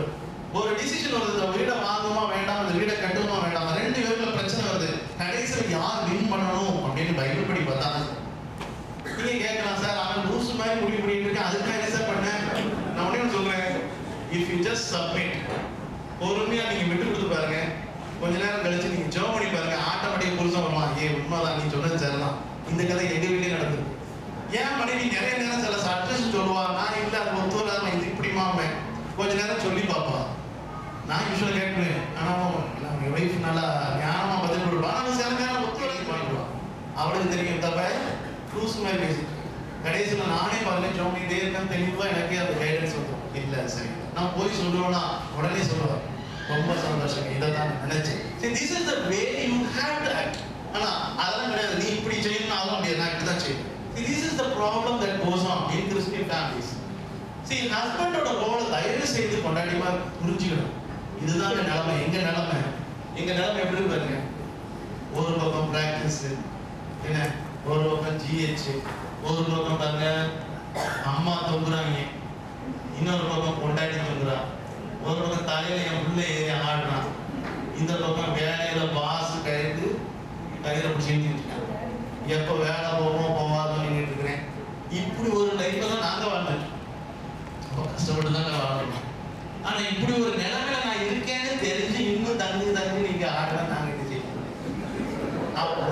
ஒரு டிசிஷன் வருது இந்த வீடை வாங்குமா வேண்டாம் இந்த வீடை கட்டுமா வேண்டாம் ரெண்டு பேருக்குள்ள பிரச்சனை வருது கடைசியில் யார் வின் பண்ணணும் அப்படின்னு பைபிள் படி பார்த்தாங்க நீங்க கேட்கலாம் சார் அவன் லூசு மாதிரி முடிவு பண்ணிட்டு இருக்கேன் அதுக்காக என்ன சார் பண்ணேன் நான் ஒண்ணே ஒண்ணு சொல்றேன் இஃப் யூ ஜஸ்ட் சப்மிட் பொறுமையா நீங்க விட்டு கொடுத்து பாருங்க கொஞ்ச நேரம் கழிச்சு நீங்க ஜோ பண்ணி பாருங்க ஆட்டோமேட்டிக் புருஷன் வருவான் ஏ உண்மைதான் நீ சொன்னது சரிதான் இந்த கதை எங்க வீட்லயே நடந்தது ஏன் மனைவி நிறைய நேரம் சில சட்ஜஷன் சொல்லுவா நான் இல்ல அது ஒத்து வராது நான் இது இப்படி மாமேன் கொஞ்ச நேரம் சொல்லி பாப்பா நான் யூஸ்வலா கேட்குறேன் ஆனா என் ஒய்ஃப் நல்லா ஞானமா பதில் கொடுப்பா ஆனா சில நேரம் ஒத்து வராது பண்ணிடுவா அவளுக்கு தெரியும் தப்ப லூஸ் மாதிரி பேசி கடைசியில் நானே பாருங்க ஜோனிட்டே இருக்கேன் தெளிவா எனக்கே அந்த கைடன்ஸ் வந்துடும் இல்ல சரி நான் போய் சொல்லுவேன்னா உடனே சொல்லுவேன் ரொம்ப சந்தோஷம் இதை தான் நினைச்சேன் சரி this is the way you have to act ஆனா அதெல்லாம் கிடையாது நீ இப்படி செய்யணும் அதெல்லாம் முடியாது நான் இப்படி தான் செய்யணும் See, this is the problem that goes on in Christian families. See, ஹஸ்பண்டோட ரோலை தயவு செய்து கொண்டாடிமா புரிஞ்சுக்கணும் இதுதான் நிலைமை எங்க நிலைமை எங்க நிலைமை எப்படி பாருங்க ஒரு பக்கம் பிராக்டிஸ் என்ன ஒரு பக்கம் ஜிஹெச் ஒரு பக்கம் பாருங்க அம்மா தொங்குறாங்க இன்னொரு பக்கம் கொண்டாடி தொங்குறா ஒரு பக்கம் தலையில என் புள்ள ஏறி ஆடுறான் இந்த பக்கம் வேலையில பாஸ் கயிறு கயிறை பிடிச்சிட்டு இருக்கான் எப்போ வேலை போவோம் போவாதோ நின்றுட்டு இருக்கிறேன் இப்படி ஒரு லைஃப்ல தான் நாங்க வாழ்ந்தோம் ரொம்ப கஷ்டப்பட்டு தான் வாழணும் ஆனா இப்படி ஒரு நிலைமையில நான் இருக்கேன்னு தெரிஞ்சு இன்னும் தங்கி தங்கி நீங்க ஆடுறேன் நாங்க இது செய்யணும் அப்போ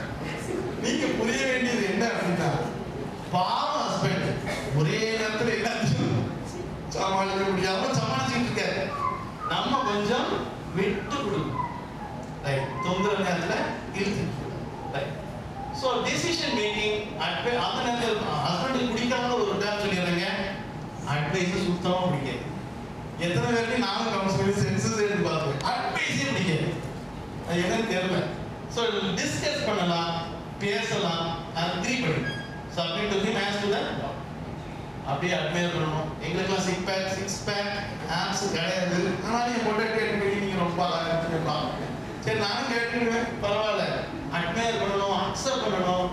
நீங்க புரிய வேண்டியது என்ன அப்படின்னா பாவம் ஹஸ்பண்ட் ஒரே நேரத்துல எல்லாத்தையும் சமாளிக்க முடியாம சமாளிச்சுட்டு இருக்காரு நம்ம கொஞ்சம் விட்டு கொடுக்கணும் ரைட் தொங்குற நேரத்துல இழுத்து right so decision making advice அந்த நேரத்தில் ஹஸ்பண்ட் பிடிக்காத ஒரு டேம் சொல்லிடுறேங்க அட்வைஸ் சுத்தமாக பிடிக்காது எத்தனை பேருக்கு நானும் கவுன்சிலிங் சென்சஸ் எடுத்து பார்ப்பேன் அட்வைஸே பிடிக்காது அது என்னன்னு தெரியல ஸோ டிஸ்கஸ் பண்ணலாம் பேசலாம் அக்ரி பண்ணணும் submit to him as to that அப்படியே அட்மையர் பண்ணணும் எங்களுக்கெல்லாம் six pack six pack abs கிடையாது ஆனாலும் என் பொட்டை கேட்டு நீங்க ரொம்ப அழகா இருக்கலாம் சரி நானும் கேட்டுருவேன் பரவாயில்ல அட்மையர் பண்ணணும் அக்செப்ட் பண்ணணும்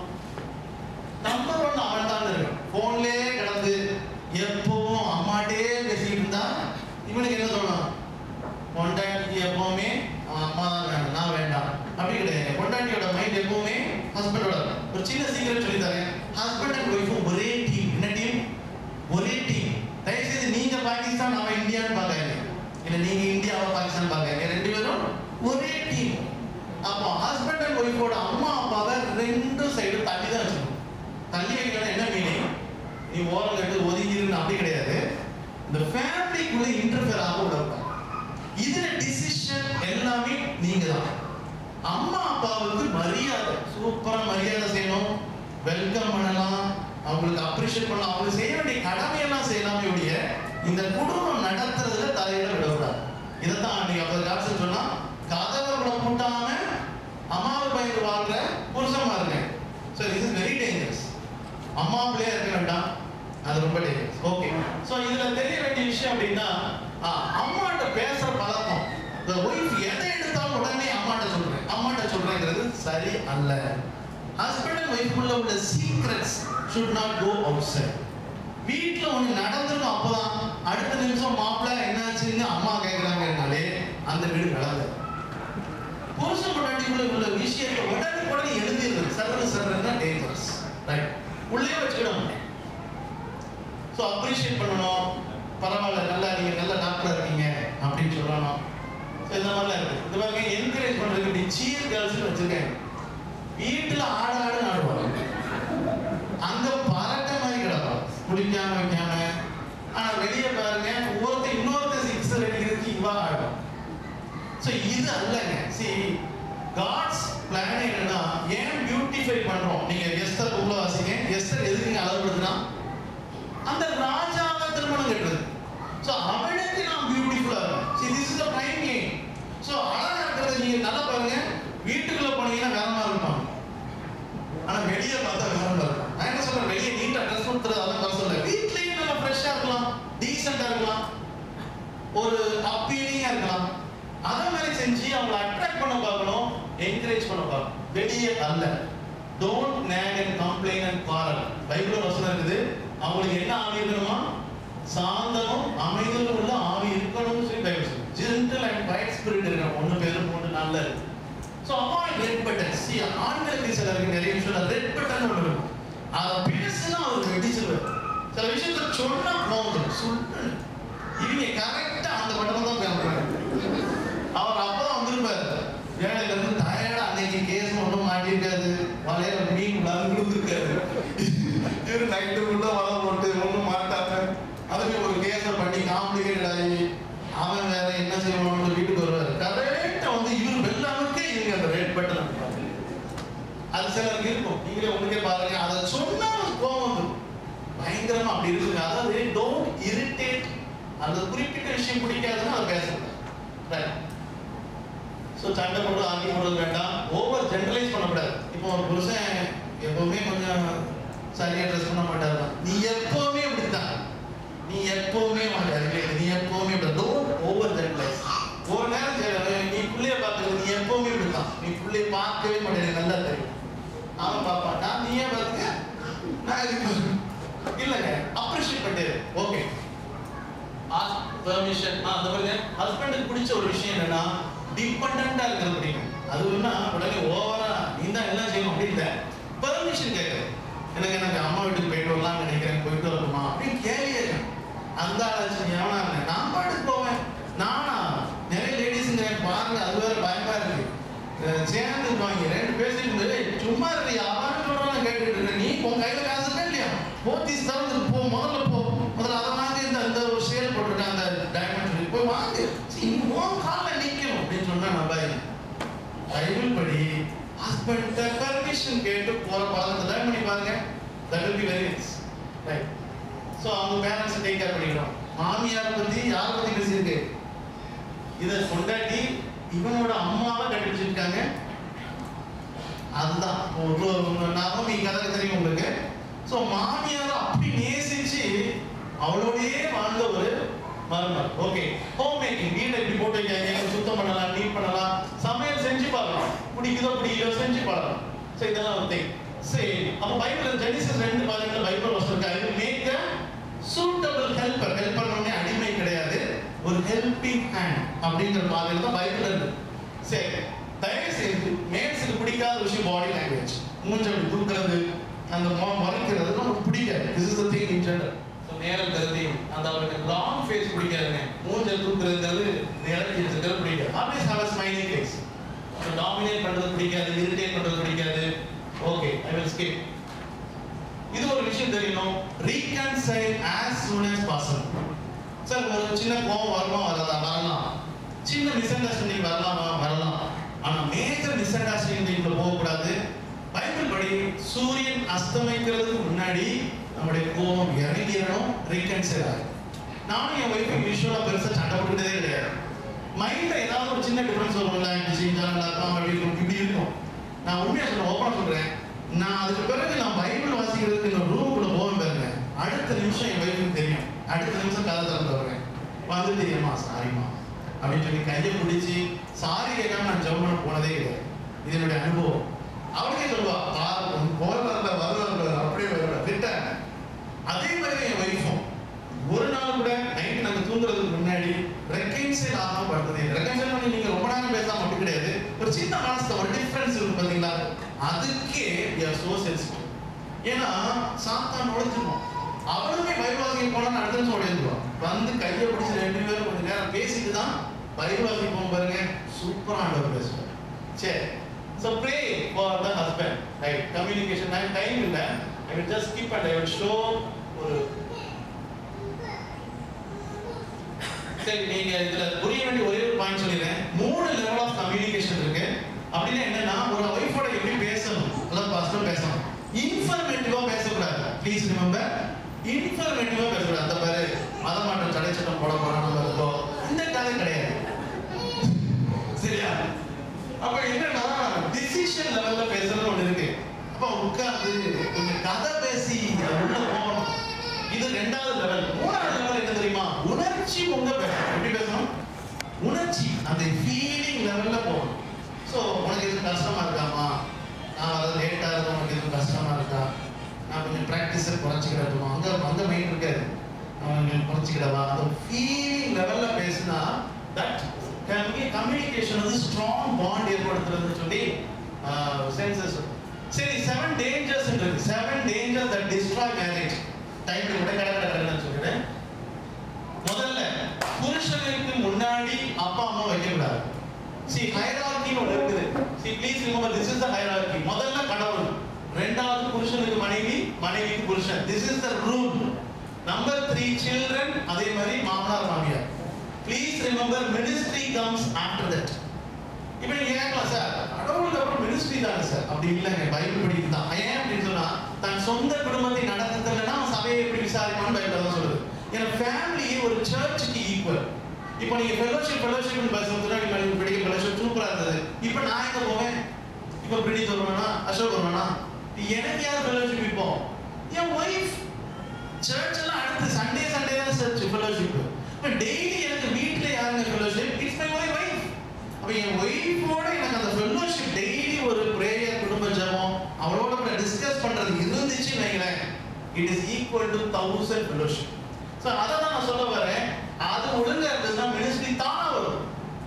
நம்பர் ஒன் அவன் தான் இருக்கும் போன்லயே கிடந்து எப்பவும் அம்மாட்டே பேசிட்டு இருந்தா இவனுக்கு என்ன தோணும் பொண்டாட்டி எப்பவுமே அவன் அம்மா தான் வேணும் நான் வேண்டாம் அப்படி கிடையாது பொண்டாட்டியோட மைண்ட் எப்பவுமே ஹஸ்பண்டோட ஒரு சின்ன சீக்கிரம் சொல்லி தரேன் ஹஸ்பண்ட் அண்ட் ஒய்ஃபும் ஒரே டீம் என்ன டீம் ஒரே டீம் தயவுசெய்து நீங்க பாகிஸ்தான் அவன் இந்தியான்னு பார்க்காங்க இல்ல நீங்க இந்தியாவை பாகிஸ்தான் பார்க்காங்க ரெண்டு பேரும் ஒரே டீம் அப்போ ஹஸ்பண்ட் அண்ட் ஒய்ஃபோட அம்மா அப்பாவை ரெண்டு சைடு தள்ளி தான் வச்சுக்கணும் தள்ளி வைக்கணும் என்ன மீனிங் நீ ஓரம் கட்டு ஒதுங்கிருன்னு அப்படி கிடையாது இந்த ஃபேமிலிக்குள்ள இன்டர்ஃபியர் ஆக விடக்கூடாது இதுல டிசிஷன் எல்லாமே நீங்க தான் அம்மா அப்பாவுக்கு மரியாதை சூப்பரா மரியாதை செய்யணும் வெல்கம் பண்ணலாம் அவங்களுக்கு அப்ரிஷியேட் பண்ணலாம் அவங்க செய்ய வேண்டிய கடமையெல்லாம் செய்யலாமே ஒழிய இந்த குடும்பம் நடத்துறதுல தலையிட விடக்கூடாது இதைத்தான் நீங்க அப்ப காசு சொன்னா கதவை கூட பூட்டாம அம்மாவை பயந்து வாழ்ற புருஷமா இருக்கேன் so this is very dangerous அம்மா பிள்ளையா இருக்க வேண்டாம் அது ரொம்ப டேஞ்சரஸ் ஓகே ஸோ இதுல தெரிய வேண்டிய விஷயம் அப்படின்னா ஆ, அம்மாட்ட பேசுற பழக்கம் இந்த ஒய்ஃப் எதை எடுத்தாலும் உடனே அம்மாட்ட சொல்றேன் அம்மாட்ட சொல்றேங்கிறது சரி அல்ல ஹஸ்பண்ட் அண்ட் ஒய்ஃப்குள்ள உள்ள secrets should not go outside வீட்டுல ஒண்ணு நடந்திருக்கும் அப்பதான் அடுத்த நிமிஷம் மாப்பிள்ளை என்னாச்சுன்னு அம்மா கேட்கறாங்கனாலே அந்த வீடு நடந்தது புருஷன் பொண்டாட்டிக்குள்ள உள்ள விஷயத்தை உடனே உடனே எழுதிடுறது சர்வ சர்வன்னா டேஞ்சரஸ் ரைட் உள்ளே வச்சுக்கணும் ஸோ அப்ரிஷியேட் பண்ணணும் பரவாயில்ல நல்லா நீங்க நல்ல டாக்டரா இருக்கீங்க அப்படின்னு சொல்லணும் ஸோ இந்த மாதிரிலாம் இருக்கு இந்த மாதிரி என்கரேஜ் பண்றதுக்கு இப்படி சீர் கேர்ள்ஸ் வச்சிருக்கேன் வீட்டுல ஆட ஆடு ஆடுவாங்க அங்க பறக்க மாதிரி கிடக்கும் குடிக்காம வைக்காம ஆனா வெளியே பாருங்க ஒருத்தர் இன்னொருத்தர் சிக்ஸ் அடிக்கிறதுக்கு இவா ஆடும் ஸோ இது அல்லங்க சி காட்ஸ் பிளான் என்னன்னா ஏன் பியூட்டிஃபை பண்றோம் நீங்க எஸ்தர் புக்ல வாசிங்க எஸ்தர் எதுக்குங்க அளவுபடுத்துனா அந்த ராஜாவை திருமணம் கட்டுறது ஸோ அவனுக்கு நான் பியூட்டிஃபுல்லா இருக்கும் see this is the prime game so அழகா இருக்கிறத நீங்க நல்லா பாருங்க வீட்டுக்குள்ள போனீங்கன்னா வேற மாதிரி இருப்பாங்க ஆனா வெளியே பார்த்தா வேற மாதிரி இருக்கும் நான் என்ன சொல்றேன் வெளியே நீட்டா ட்ரெஸ் கொடுத்துறது அதெல்லாம் வர சொல்ல வீட்லயும் நம்ம ஃப்ரெஷ்ஷா இருக்கலாம் டீசெண்டா இருக்கலாம் ஒரு அப்பீலிங்கா இருக்கலாம் அதே மாதிரி செஞ்சு அவங்களை அட்ராக்ட் பண்ண பார்க்கணும் என்கரேஜ் பண்ண பார்க்கணும் வெளியே அல்ல don't nag and complain and quarrel Bible வசனம் இருக்குது அவங்களுக்கு என்ன ஆவி இருக்கணுமா சாந்தமும் அமைதலும் உள்ள ஆவி இருக்கணும்னு சொல்லி பைபிள் சொல்லுது so avoid red button see ஆண்களுக்கு சிலருக்கு நிறைய விஷயம் ரெட் பட்டன் ஒன்று இருக்கும் அதை பேசுனா அவர் வெடிச்சிருவார் சில விஷயத்த சொன்னா போகும் சொல்லு இவங்க கரெக்டா அந்த பட்டன் தான் பேசுறாங்க அவர் அப்பதான் வந்திருப்பாரு வேலையில இருந்து டயர்டா அன்னைக்கு கேஸ் ஒன்றும் மாட்டிருக்காது வலையில மீன் விடாது கொடுத்துருக்காரு இவரு நைட்டு உள்ள வலை போட்டு ஒன்றும் மாட்டாங்க அதுக்கு ஒரு கேஸை பண்ணி காம்ப்ளிகேட் ஆகி அவன் வேற என்ன செய்வான்னு வீட்டுக்கு வருவாரு கரெக்டா வந்து இவர் வெள்ளாமக்கே இவங்க அந்த ரேட் பட்டன் அனுப்புவாங்க அது சிலருக்கு இருக்கும் நீங்களே உங்களுக்கே பாருங்க அதை சொன்னா கோவம் வந்துடும் பயங்கரமா அப்படி இருக்குங்க அதாவது டோன்ட் இரிட்டேட் அந்த குறிப்பிட்ட விஷயம் பிடிக்காதுன்னா அதை பேசக்கூடாது ரைட் ஸோ சண்டை போட்டு ஆகி போடுறது வேண்டாம் ஓவர் ஜென்ரலைஸ் பண்ணக்கூடாது இப்போ ஒரு புருஷன் எப்பவுமே கொஞ்சம் சரியா ட்ரெஸ் பண்ண மாட்டாரு நீ எப்பவுமே அப்படித்தான் நீ எப்பவுமே மாட்டாரு நீ எப்பவுமே இப்படி டோன்ட் ஓவர் ஜென்ரலைஸ் ஒரு நேரம் சரி, நீ பிள்ளைய பார்க்கறது நீ எப்பவுமே இப்படித்தான் நீ பிள்ளைய பார்க்கவே மாட்டேன் எனக்கு நல்லா தெரியும் அவன் பார்ப்பான் நான் நீயே பார்த்துக்க நான் இதுக்கு இல்லைங்க அப்ரிஷியேட் பண்ணிடு ஓகே பெர்மிஷன் அந்த மாதிரி ஹஸ்பண்டுக்கு பிடிச்ச ஒரு விஷயம் என்னன்னா டிபெண்டா இருக்கிறது பிடிக்கும் அது என்ன உடனே ஓவரா நீ தான் எல்லாம் செய்யணும் அப்படி இல்லை பெர்மிஷன் கேட்கறது எனக்கு எனக்கு அம்மா வீட்டுக்கு போயிட்டு வரலாம்னு நினைக்கிறேன் போயிட்டு வரணுமா அப்படின்னு கேள்வி கேட்கணும் அந்த ஆலோசனை எவனா இருந்தேன் நான் பாட்டுக்கு போவேன் நானா நிறைய லேடிஸுங்க பாருங்க அது வேற பயமா இருக்கு அஹ் சேர்ந்து வாங்கி ரெண்டு பேசிட்டு இருந்து, "ஏய், சும்மா இருக்கு அவன் சொல்றான் கேட்டுட்டு இருக்க நீ உன் கையில காசு இருக்கா இல்லையா போத்தீஸ் திறந்து போ முதல்ல போ முதல்ல அதை வாங்கி இந்த இந்த ஒரு சேல் போட்டிருக்காங்க அந்த டைமண்ட் சொல்லி போய் வாங்கு சரி, நீ உன் காலில் நிக்கணும் அப்படின்னு சொன்னா நான் பயம் பைபிள் படி ஹஸ்பண்ட பர்மிஷன் கேட்டு போற பழக்கத்தை தான் பண்ணி பாருங்க that will be very nice right so அவங்க பேரண்ட்ஸ் டேக் கேர் பண்ணிக்கிறோம் மாமியார் பத்தி யாரை பத்தி பேசியிருக்கு இதை கொண்டாடி இவனோட அம்மாவை கண்டுபிடிச்சிருக்காங்க அதுதான் ஒரு நவமி கதை தெரியும் உங்களுக்கு ஸோ மாமியார் அப்படி நேசிச்சு அவளோடயே வாழ்ந்த ஒரு மருமகள் ஓகே ஹோம் மேக்கிங் வீட்டை இப்படி போட்டு வைக்காங்க சுத்தம் பண்ணலாம் நீட் பண்ணலாம் சமையல் செஞ்சு பார்க்கலாம் பிடிக்குதோ பிடிக்குதோ செஞ்சு பார்க்கலாம் ஸோ இதெல்லாம் ஒரு thing. சரி அப்போ பைபிள் ஜெனிசஸ் ரெண்டு பாருங்க பைபிள் வசனம் இருக்கு அது மேக் சூட்டபிள் ஹெல்ப்பர் ஹெல்ப்பர் ஒன்னே அடிமை கிடையாது ஒரு ஹெல்பிங் ஹேண்ட் அப்படிங்கிற மாதிரி தான் பைபிள் இருக்கு சரி தயவு செய்து மேல்ஸுக்கு பிடிக்காத விஷயம் பாடி லாங்குவேஜ் மூஞ்ச அப்படி தூக்குறது அந்த மொ- முறைக்கிறது நமக்கு பிடிக்காது this is the thing in general so நேரம் கருதி அந்த அவருக்கு லாங் ஃபேஸ் பிடிக்காதுங்க மூஞ்ச தூக்குறதுங்கிறது இறக்கி வச்சுக்கிறது பிடிக்காது always have a smiling face dominate பண்றது பிடிக்காது இரிட்டேட் பண்றது பிடிக்காது ஓகே ஐ வில் ஸ்கிப் இது ஒரு விஷயம் தெரியணும் reconcile as soon as possible sir ஒரு சின்ன கோவம் வருமா வராதா வரலாம் சின்ன மிஸ் அண்டர்ஸ்டாண்டிங் வரலாமா வரலாம் ஆனா மேஜர் மிஸ் அண்டர்ஸ்டாண்டிங்ல போகக்கூடாது பைபிள் படி சூரியன் அஸ்தமிக்கிறதுக்கு முன்னாடி நம்முடைய கோபம் இறங்கிடணும் ரீகன்சைல் ஆகும் நானும் என் ஒய்ஃபும் யூஸ்வலாக பெருசாக சண்டை போட்டுக்கிட்டதே கிடையாது மைண்ட்ல ஏதாவது ஒரு சின்ன டிஃபரன்ஸ் வரும்ல இப்படி செஞ்சா நல்லா இருக்கும் அப்படி இருக்கும் இப்படி இருக்கும் நான் உண்மையா சொல்றேன் ஓப்பனா சொல்றேன் நான் அதுக்கு பிறகு நான் பைபிள் வாசிக்கிறதுக்கு இந்த ரூமுக்குள்ள போவேன் பாருங்க அடுத்த நிமிஷம் என் வைஃபுக்கு தெரியும் அடுத்த நிமிஷம் கதை திறந்து வருவேன் வந்து தெரியுமா சாரிம்மா அப்படின்னு சொல்லி கையை பிடிச்சி சாரி கேட்காம நான் ஜெபம் பண்ண போனதே கிடையாது இது என்னுடைய அனுபவம் அவளுக்கே சொல்லுவா பாரு போற வரல வருவார் அப்படியே வருவார் திட்டேன் அதே மாதிரி என் ஒய்ஃபும் ஒரு நாள் கூட நைட் நாங்க தூங்குறதுக்கு முன்னாடி ரெக்கன்சைல் ஆகாம படுத்தது ரெக்கன்சைல் பண்ணி நீங்க ரொம்ப நேரம் பேசாம அப்படி கிடையாது ஒரு சின்ன மனசுல ஒரு டிஃபரன்ஸ் இருக்கு பாத்தீங்களா அதுக்கே we are so sensitive ஏன்னா சாத்தான் நுழைஞ்சிருவோம் அவளுமே பைபிள் போனா அடுத்த நிமிஷம் உடையிருவான் வந்து கையை பிடிச்சி ரெண்டு பேரும் கொஞ்ச நேரம் பேசிட்டு தான் பைபிள் வாசிப்போம் பாருங்க சூப்பரா ஆண்டவர் பேசுவார் சரி so pray for the husband right communication நான் டைம் இல்லை I will just keep and I will show ஒரு சரி நீங்க இதுல புரிய வேண்டிய ஒரே ஒரு பாயிண்ட் சொல்லிடுறேன் மூணு லெவல் ஆஃப் கம்யூனிகேஷன் இருக்கு அப்படின்னா என்னன்னா ஒரு ஒய்ஃபோட எப்படி பேசணும் அதான் ஃபர்ஸ்ட் பேசணும் இன்ஃபர்மேட்டிவா பேசக்கூடாது ப்ளீஸ் ரிமெம்பர் இன்ஃபர்மேட்டிவா பேசக்கூடாது அந்த பாரு மத மாற்றம் தடை சட்டம் போட போறோம் நம்ம இருக்கோம் இந்த கதை கிடையாது சரியா அப்ப என்னன்னா டிசிஷன் லெவல்ல பேசுறது ஒண்ணு இருக்கு அப்ப உட்கார்ந்து கொஞ்சம் கதை பேசி அது உள்ள போகணும் இது ரெண்டாவது லெவல் மூணாவது லெவல் என்ன தெரியுமா உணர்ச்சி உங்க பேசணும் எப்படி பேசணும் உணர்ச்சி அந்த ஃபீலிங் லெவல்ல போகணும் ஸோ உனக்கு எதுவும் கஷ்டமா இருக்காமா நான் வர லேட்டா இருக்கும் உனக்கு எதுவும் கஷ்டமா இருக்கா நான் கொஞ்சம் ப்ராக்டிஸை குறைச்சிக்கிடட்டுமா அங்க அங்க மைண்ட் இருக்காது நான் கொஞ்சம் குறைச்சிக்கிடவா அந்த ஃபீலிங் லெவல்ல பேசினா தட் கம்யூனிகேஷன் வந்து ஸ்ட்ராங் பாண்ட் ஏற்படுத்துறதுன்னு சொல்லி சென்சஸ் சரி செவன் டேஞ்சர்ஸ் இருக்கு seven dangers that destroy marriage time கூட கடை கடை கடைன்னு சொல்லிடுறேன் முதல்ல புருஷனுக்கு முன்னாடி அப்பா அம்மா வைக்கக்கூடாது சி ஹைரார்கின்னு ஒன்று இருக்குது see please remember this is the hierarchy முதல்ல கணவன் ரெண்டாவது புருஷனுக்கு மனைவி மனைவிக்கு புருஷன் this is the rule number three children அதே மாதிரி மாமனார் மாமியார் please remember ministry comes after that இப்போ நீங்க கேட்கலாம் சார் கடவுளுக்கு அப்புறம் மினிஸ்ட்ரி தானே சார் அப்படி இல்லைங்க பைபிள் படிக்கிறது தான் ஏன் அப்படின்னு சொன்னா தன் சொந்த குடும்பத்தை நடத்துறதுலன்னா அவன் சபையை எப்படி விசாரிப்பான்னு பைபிள் தான் சொல்லுது ஏன்னா ஃபேமிலி ஒரு சர்ச்சுக்கு ஈக்குவல் இப்போ நீங்க ஃபெலோஷிப் ஃபெலோஷிப் பேசுறதுனா நீங்க படிக்க ஃபெலோஷிப் சூப்பரா இருந்தது இப்போ நான் எங்க போவேன் இப்போ பிரிடி வருவானா அசோக் வருவானா எனக்கு யார் ஃபெலோஷிப் இப்போ என் ஒய்ஃப் சர்ச் எல்லாம் அடுத்து சண்டே சண்டே தான் சர்ச் ஃபெலோஷிப் இப்போ டெய்லி எனக்கு வீட்ல யாருங்க ஃபெலோஷிப் இட்ஸ் மை ஒய் ஒய்ஃப் அப்போ என் ஒய்ஃபோட எனக்கு அந்த ஃபெலோஷிப் டெய்லி ஒரு பிரேயர் குடும்ப ஜெபம் அவளோட கூட டிஸ்கஸ் பண்றது இருந்துச்சுன்னு வைங்களேன் it is equal to thousand fellowship so அதை தான் நான் சொல்ல வரேன் அது ஒழுங்கா இருந்ததுன்னா மினிஸ்ட்ரி தானா வரும்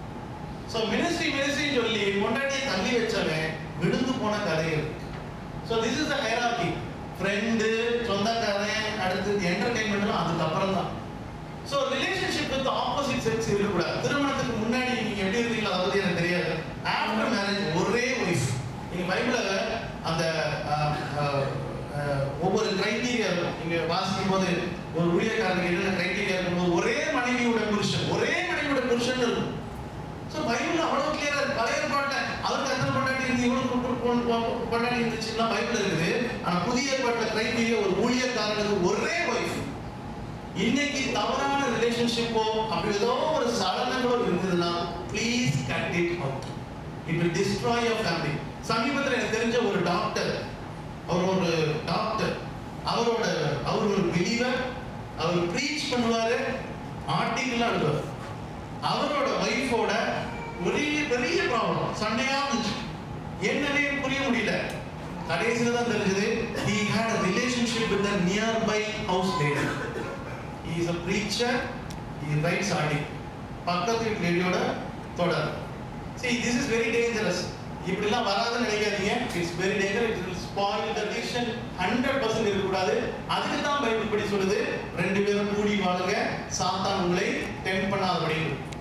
ஸோ மினிஸ்ட்ரி மினிஸ்ட்ரின்னு சொல்லி கொண்டாடியை தள்ளி வச்சவன் விழுந்து போன கதைகள் so this is the hierarchy friend சொந்தக்காரன் அடுத்து என்டர்டைன்மெண்ட்லாம் அதுக்கப்புறம் தான் so relationship with opposite sex இருக்கக்கூடாது திருமணத்துக்கு முன்னாடி நீங்க எப்படி இருந்தீங்களோ அதை பத்தி எனக்கு தெரியாது ஆஃப்டர் மேரேஜ் ஒரே ஒய்ஃப் நீங்க பைபிள்ல அந்த அஹ், அஹ், அஹ், ஒவ்வொரு கிரைட்டீரியா இருக்கும் நீங்க வாசிக்கும் போது ஒரு ஊழியக்காரனுக்கு என்னென்ன கிரைட்டீரியா இருக்கும்போது ஒரே மனைவியோட புருஷன் ஒரே மனைவியோட புருஷன் இருக்கும் ஸோ பைபிள் அவ்வளவு கிளியரா இருக்கு பழைய ஏற்பாட்டுல அவருக்கு எத்தனை பொண்டாட்டி இருந்து இவனுக்கு பொ- பொ- பொ- பொண்டாட்டி இருந்துச்சுன்னா பைபிள் இருக்குது ஆனா புதிய ஏற்பாட்டுல கிரைட்டீரியா ஒரு ஊழியக்காரனுக்கு ஒரே ஒய்ஃப் இன்னைக்கு தவறான ரிலேஷன்ஷிப்போ அப்படி ஏதோ ஒரு சடங்குகளோ இருந்ததுன்னா please cut it out it will destroy your family சமீபத்தில் எனக்கு தெரிஞ்ச ஒரு டாக்டர் அவர் ஒரு டாக்டர் அவரோட அவர் ஒரு பிலீவர் அவர் ப்ரீச் பண்ணுவாரு ஆர்டிகிள்லாம் எழுதுவார் அவரோட ஒய்ஃபோட ஒரே பெரிய ப்ராப்ளம் சண்டையா இருந்துச்சு என்னன்னே புரிய முடியல கடைசியில தான் தெரிஞ்சது he had a relationship with a nearby house lady he is a preacher he writes article பக்கத்து வீட்டு லேடியோட தொடர் see this is very dangerous இப்படிலாம் வராதுன்னு நினைக்காதீங்க it's very danger it will spoil the relation hundred percent இருக்கக்கூடாது அதுக்கு தான் Bible படி சொல்லுது ரெண்டு பேரும் கூடி வாழுங்க சாத்தான் உங்களை டெம்ப் பண்ணாதபடி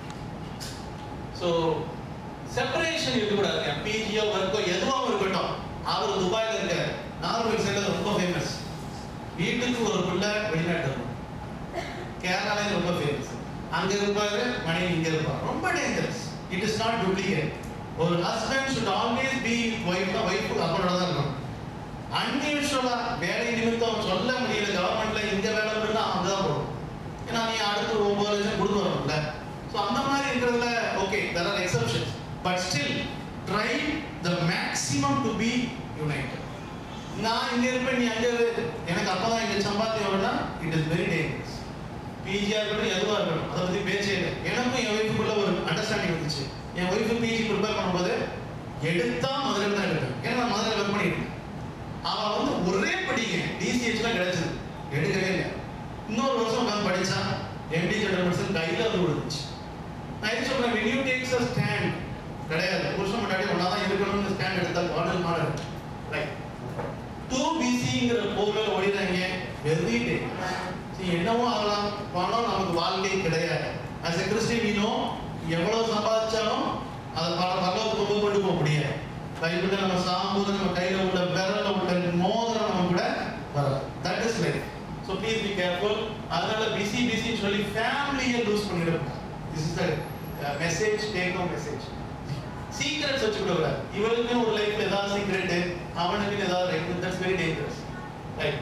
ஸோ செப்பரேஷன் இருக்கக்கூடாதுங்க பிஜியோ ஒர்க்கோ எதுவாகவும் இருக்கட்டும் அவர் துபாயில் இருக்கார் நார்மல் சைடில் ரொம்ப ஃபேமஸ் வீட்டுக்கு ஒரு பிள்ளை வெளிநாட்டு இருக்கும் கேரளாலே ரொம்ப ஃபேமஸ் அங்க இருப்பாரு மனைவி இங்க இருப்பார் ரொம்ப dangerous it is not duplicate ஒரு husband should always be wife ஒய்ஃபுக்கு அப்பனோட தான் இருக்கணும் அன்யூஷுவலா வேலை நிமித்தம் சொல்ல முடியல கவர்மெண்ட்ல இங்க வேலை இருந்தா அங்க தான் போகணும் ஏன்னா நீ அடுத்து ஒரு ஒன்பது லட்சம் கொடுத்து வரணும்ல ஸோ அந்த மாதிரி இருக்கிறதுல okay there are exceptions but still try the maximum to be united நான் இங்க இருப்பேன் நீ அங்க இரு எனக்கு அப்பதான் இங்க சம்பாத்தியம் வரும்னா இட் இஸ் வெரி டேஞ்சரஸ் பிஜியா இருக்கட்டும் எதுவா இருக்கட்டும் அதை பத்தி பேச்சே இல்லை எனக்கும் என் ஒய்ஃபுக்குள்ள ஒரு அண்டர்ஸ்டாண்டிங் வந்துச்சு என் ஒய்ஃபு பிஜி ப்ரிப்பேர் பண்ணும்போது எடுத்தா முதல்ல தான் எடுப்பேன் ஏன்னா நான் முதல்ல ஒர்க் பண்ணிருக்கேன் அவன் வந்து ஒரே படிங்க டிசிஹெச்லாம் கிடைச்சது எடுக்கவே இல்லை இன்னொரு வருஷம் உட்காந்து படிச்சா எம்டி ஜெனரல் மெடிசன் கையில வந்து விழுந்துச்சு நான் என்ன சொல்றேன் when you takes a stand கிடையாது புருஷன் முன்னாடி ஒன்றா தான் இருக்கணும்னு ஸ்டாண்ட் எடுத்தா மாடல் மாடல் ரைட் டூ பிசிங்கிற போர்ல ஓடினாங்க வெரி டேஞ்சரஸ் என்னவோ ஆகலாம் பணம் நமக்கு வாழ்க்கை கிடையாது as a christian we know எவ்வளவு சம்பாதிச்சாலும் அதை பல பரலோகத்துக்கு கொண்டு போக முடியாது பைபிள்ல நம்ம சாம்போது நம்ம கையில உள்ள விரல்ல உள்ள மோதிரம் நம்ம கூட வராது that is life so please be careful அதனால பிசி பிசின்னு சொல்லி ஃபேமிலியை லூஸ் பண்ணிடக்கூடாது this is the message take no message secrets வச்சுக்கூடாது இவளுக்கு ஒரு லைஃப்ல ஏதாவது சீக்ரெட் அவனுக்கு ஏதாவது right that's very dangerous right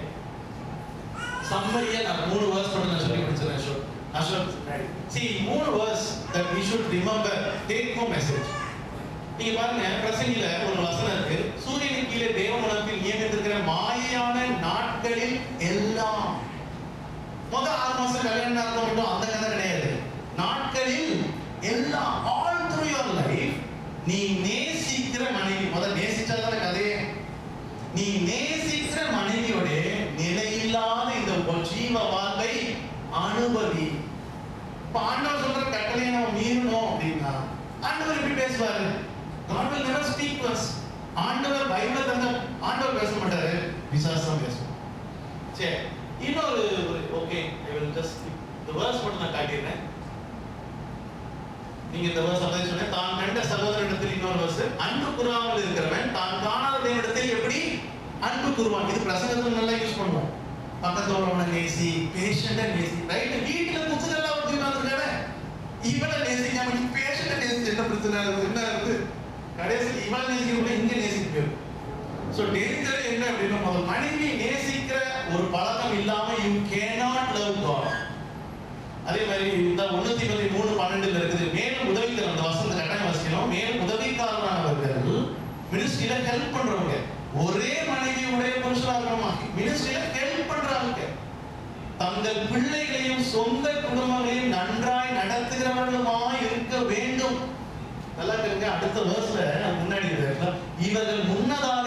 சம்மரியா நான் மூணு வேர்ஸ் மட்டும் நான் சொல்லி முடிச்சிடறேன் அசோக் அசோக் சி மூணு verse that we should remember take no message நீங்க பாருங்க பிரசங்கில ஒரு வசனம் இருக்கு சூரியனுக்கு கீழே தேவமனத்தில் நியமித்திருக்கிற மாயான நாட்களில் எல்லாம் முதல் ஆறு மாசம் கல்யாணம் நடத்த மட்டும் அந்த கதை கிடையாது நாட்களில் எல்லாம் ஆல் த்ரூ யுவர் லைஃப் நீ நேசிக்கிற மனைவி முதல் நேசிச்சாதான கதையே நீ நேசிக்கிற மனைவியோட நிலையில்லாத இந்த ஜீவ வாழ்வை அனுபவி இப்ப ஆண்டவர் சொல்ற கட்டளையை நம்ம மீறணும் ஆண்டவர் எப்படி பேசுவாரு God will never speak to us ஆண்டவர் பைபிள தந்த ஆண்டவர் பேச மாட்டாரு பிசாசு தான் பேசுவார் சரி இன்னொரு ஓகே ஐ வில் ஜஸ்ட் இந்த வேர்ஸ் மட்டும் நான் காட்டிடுறேன் நீங்க இந்த வேர்ஸ் அப்படியே சொன்னேன் தான் கண்ட சகோதரனிடத்தில் இன்னொரு வேர்ஸ் அன்பு கூறாமல் இருக்கிறவன் தான் காணாத தேவனிடத்தில் எப்படி அன்பு கூறுவான் இது பிரசங்கத்துல நல்லா யூஸ் பண்ணுவோம் பக்கத்துல உள்ளவனை நேசி பேஷண்ட நேசி ரைட் வீட்டுல புத்தகெல்லாம் ஊத்தி உட்காந்துருக்கானே இவனை நேசிக்காம நீ பேஷண்ட நேசி என்ன பிரச்சனை இருக்குது என்ன இருக்குது கடைசியில் இவனை நேசிக்க இங்க நேசிக்க போயிடும் ஸோ டேஞ்சர் என்ன அப்படின்னா முதல் மனைவி நேசிக்கிற ஒரு பழக்கம் இல்லாம யூ கேனாட் லவ் காட் அதே மாதிரி இந்த ஒண்ணு தீபதி மூணு பன்னெண்டுல இருக்குது மேலும் உதவிக்காரர் அந்த வசந்த கட்டாயம் வசிக்கணும் மேலும் உதவிக்காரரானவர்கள் மினிஸ்ட்ரியில ஹெல்ப் பண்றவங்க ஒரே மனைவி உடைய புருஷனா இருக்கணுமா மினிஸ்ட்ரியில ஹெல்ப் பண்றாங்க தங்கள் பிள்ளைகளையும் சொந்த குடும்பங்களையும் நன்றாய் நடத்துகிறவர்களுமா இருக்க வேண்டும் நல்லா கேளுங்க அடுத்த வேர்ஸ்ல முன்னாடி இருக்குல்ல, இவர்கள் முன்னதாக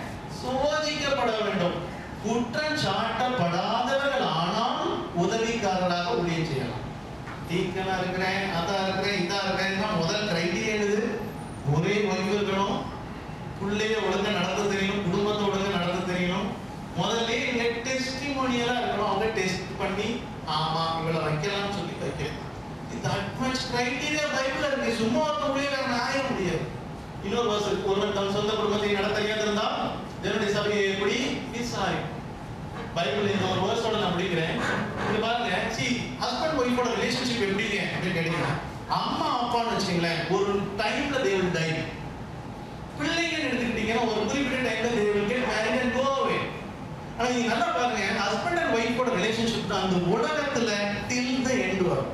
சோதிக்கப்பட வேண்டும் குற்றம் சாட்டப்படாதவர்கள் ஆனால் உதவிக்காரராக ஊழியம் செய்யலாம் டீக்கனா இருக்கிறேன் அதா இருக்கிறேன் இதா இருக்கிறேன் முதல் கிரைட்டீரியா என்னது ஒரே ஒய்வு இருக்கணும் பிள்ளைய ஒழுங்கா நடத்த தெரியணும் குடும்பத்தை ஒழுங்கா நடத்த தெரியணும் முதல்ல இங்க டெஸ்டிமோனியலா இருக்கணும் அவங்க டெஸ்ட் பண்ணி ஆமா இவளை வைக்கலாம்னு சொல்லி வைக்கலாம் தட் மச் கிரைட்டீரியா பைபிள்ல இருக்கு சும்மா ஒருத்த ஊழியக்காரன் ஆய முடியாது இன்னொரு வருஷம் இருக்கு ஒருவன் தன் சொந்த குடும்பத்தை நடத்த தெரியாதிருந்தா தேவனுடைய சபையை எப்படி விசாரிக்கும் பைபிள் இந்த ஒரு வேர்ஸோட நான் படிக்கிறேன் இது பாருங்க சி ஹஸ்பண்ட் ஒய்ஃபோட ரிலேஷன்ஷிப் எப்படிங்க அப்படின்னு கேட்டீங்கன்னா அம்மா அப்பான்னு வச்சுங்களேன் ஒரு டைம்ல தே வில் டை பிள்ளைங்கன்னு எடுத்துக்கிட்டீங்கன்னா ஒரு குறிப்பிட்ட டைம்ல they will get married and go away ஆனா நீங்க நல்லா பாருங்க ஹஸ்பண்ட் அண்ட் ஒய்ஃபோட ரிலேஷன்ஷிப் தான் அந்த உலகத்துல டில் த எண்ட் வரும்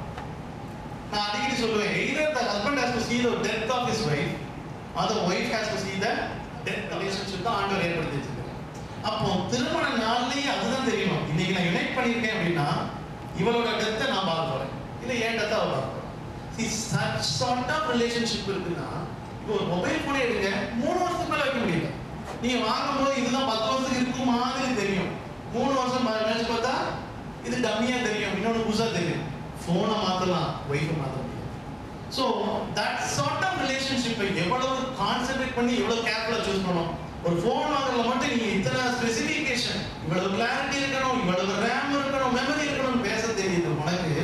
நான் அடிக்கடி சொல்லுவேன் either the husband has to see the death of his wife or the wife has to see the death relationship தான் ஆண்டவர் ஏற்படுத்தி வச்சிருக்காரு அப்போ திருமண நாள்லயே அதுதான் தெரியணும் இன்னைக்கு நான் யுனைட் பண்ணியிருக்கேன் அப்படின்னா இவளோட டெத்தை நான் பார்க்க போறேன் இல்ல என் டெத்தை அவ பார்க்க போறேன் see such sort of relationship இருக்குன்னா இப்போ ஒரு மொபைல் போனே எடுங்க மூணு வருஷத்துக்கு மேல வைக்க முடியல நீங்க வாங்கும்போது இதுதான் பத்து வருஷத்துக்கு இருக்கும் மாதிரி தெரியும் மூணு வருஷம் பா- கழிச்சு பார்த்தா இது டம்மியா தெரியும் இன்னொன்னு புதுசா தெரியும் போனை மாத்தலாம் ஒய்ஃபை மாத்த முடியும் ஸோ தட் சார்ட் ஆஃப் ரிலேஷன்ஷிப்பை எவ்வளவு கான்சென்ட்ரேட் பண்ணி எவ்வளவு கேர்ஃபுல்லா சூஸ் பண்ணணும் ஒரு ஃபோன் வாங்குறதுல மட்டும் நீங்க இத்தனை ஸ்பெசிஃபிகேஷன் இவ்வளவு கிளாரிட்டி இருக்கணும் இவ்வளவு ரேம் இருக்கணும் மெமரி இருக்கணும் பேச தெரியுது உனக்கு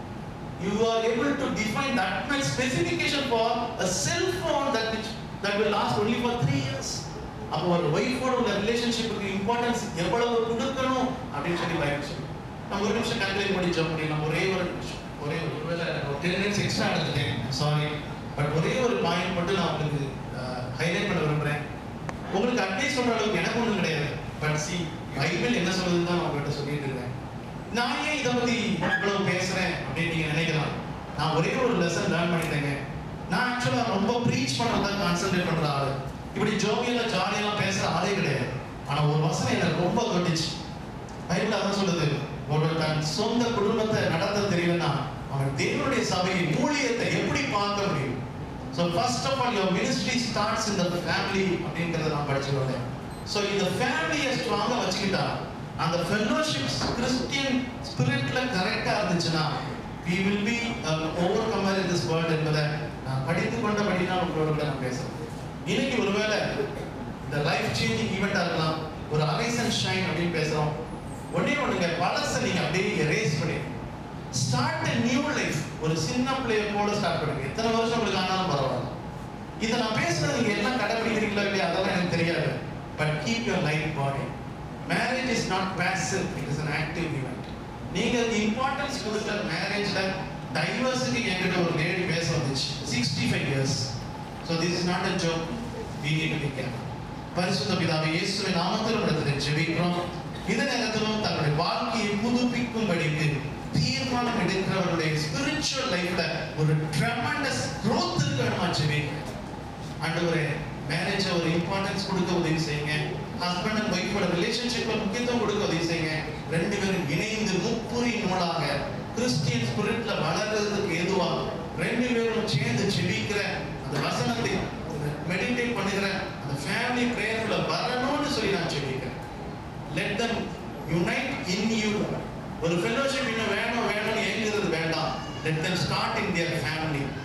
you are able to define that much specification for a cell phone that which that will last only for three years அப்போ ஒரு ஒய்ஃபோட உள்ள ரிலேஷன்ஷிப்புக்கு இம்பார்ட்டன்ஸ் எவ்வளவு கொடுக்கணும் அப்படின்னு சொல்லி பைபிள் சொல்லி நம்ம ஒரு நிமிஷம் கல்குலேட் பண்ணி ஜம்ப் பண்ணிடலாம் ஒரே ஒரு நிமிஷம் ஒரே ஒரு ஒருவேளை எனக்கு ஒரு டென் மினிட்ஸ் எக்ஸ்ட்ரா எடுத்துட்டேன் சாரி பட் ஒரே ஒரு பாயிண்ட் மட்டும் நான் உங்களுக்கு ஹைலைட் பண்ண விரும்புறேன் உங்களுக்கு அட்வைஸ் சொல்ற அளவுக்கு எனக்கு ஒன்றும் கிடையாது பட் சி பைபிள் என்ன சொல்லுதுன்னு தான் நான் உங்கள்கிட்ட சொல்லிட்டு இருக்கேன் நான் ஏன் இதை பத்தி இவ்வளவு பேசுறேன் அப்படின்னு நீங்க நினைக்கலாம் நான் ஒரே ஒரு லெசன் லேர்ன் பண்ணிட்டேங்க நான் ஆக்சுவலா ரொம்ப ப்ரீச் பண்றதா கான்சென்ட்ரேட் பண்ற ஆளு இப்படி ஜோவியலா ஜாலியெல்லாம் பேசுற ஆளே கிடையாது ஆனா ஒரு வசனம் எனக்கு ரொம்ப தொட்டுச்சு பைபிள் அதான் சொல்லுது ஒரு தன் சொந்த குடும்பத்தை நடத்த தெரியலன்னா அவன் தேவனுடைய சபையின் ஊழியத்தை எப்படி பார்க்க முடியும் so first of all your ministry starts in the family அப்படிங்கிறத நான் படிச்சு வந்தேன் ஸோ இந்த ஃபேமிலியை ஸ்ட்ராங்காக வச்சுக்கிட்டா அந்த ஃபெல்லோஷிப் கிறிஸ்டியன் ஸ்பிரிட்ல கரெக்டாக இருந்துச்சுன்னா we will be uh, overcomer in this world என்பதை நான் படித்து கொண்டபடி தான் உங்களோட கூட நான் பேசுறேன் இன்னைக்கு ஒருவேளை இந்த லைஃப் சேஞ்சிங் ஈவெண்ட்டாக இருக்கலாம் ஒரு அரைஸ் அண்ட் ஷைன் அப்படின்னு பேசுறோம் ஒண்ணே ஒண்ணுங்க பழசை நீங்க அப்படியே எரேஸ் பண்ணி ஸ்டார்ட் a நியூ லைஃப் ஒரு சின்ன பிள்ளைய போல ஸ்டார்ட் பண்ணுங்க எத்தனை வருஷம் உங்களுக்கு ஆனாலும் பரவாயில்ல இதை நான் பேசுறது நீங்க எல்லாம் கடைபிடிக்கிறீங்களா இல்லையா அதெல்லாம் எனக்கு தெரியாது but keep your life body marriage is not passive it is an active event நீங்க இம்பார்ட்டன்ஸ் கொடுத்த மேரேஜ்ல டைவர்ஸுக்கு என்கிட்ட ஒரு லேடி பேச வந்துச்சு sixty five years so this is not a joke we need to be careful பரிசுத்த பிதாவை இயேசுவின் நாமத்தில் இடத்தில் ஜெபிக்கிறோம் இந்த நேரத்திலும் தன்னுடைய வாழ்க்கையை புதுப்பிக்கும்படிக்கு தீர்மானம் எடுக்கிறவருடைய ஸ்பிரிச்சுவல் லைஃப்ல ஒரு ட்ரெமண்டஸ் growth இருக்க வேணுமா ஜெபிக்கிறேன் ஆண்டவரே மேரேஜ் ஒரு இம்பார்ட்டன்ஸ் கொடுக்க உதவி செய்யுங்க ஹஸ்பண்ட் அண்ட் ஒய்ஃபோட ரிலேஷன்ஷிப்ல முக்கியத்துவம் கொடுக்க உதவி செய்யுங்க ரெண்டு பேரும் இணைந்து முப்புரி நூலாக கிறிஸ்டியன் ஸ்பிரிட்ல வளர்றதுக்கு ஏதுவா ரெண்டு பேரும் சேர்ந்து ஜெபிக்கிற அந்த வசனத்தை மெடிடேட் பண்ணுகிற அந்த ஃபேமிலி பிரேயர்ல வரணும்னு சொல்லி நான் ஜெபிக்கிறேன் let them unite in you ஒரு ஃபெலோஷிப் இன்னும் வேணும் வேணும்னு ஏங்குறது வேண்டாம் let them start in their family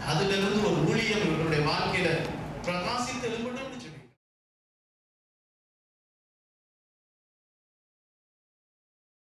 அதிலிருந்து ஒரு ஊழியம் இவர்களுடைய வாழ்க்கையில பிரகாசித்து எழும்பட்டும்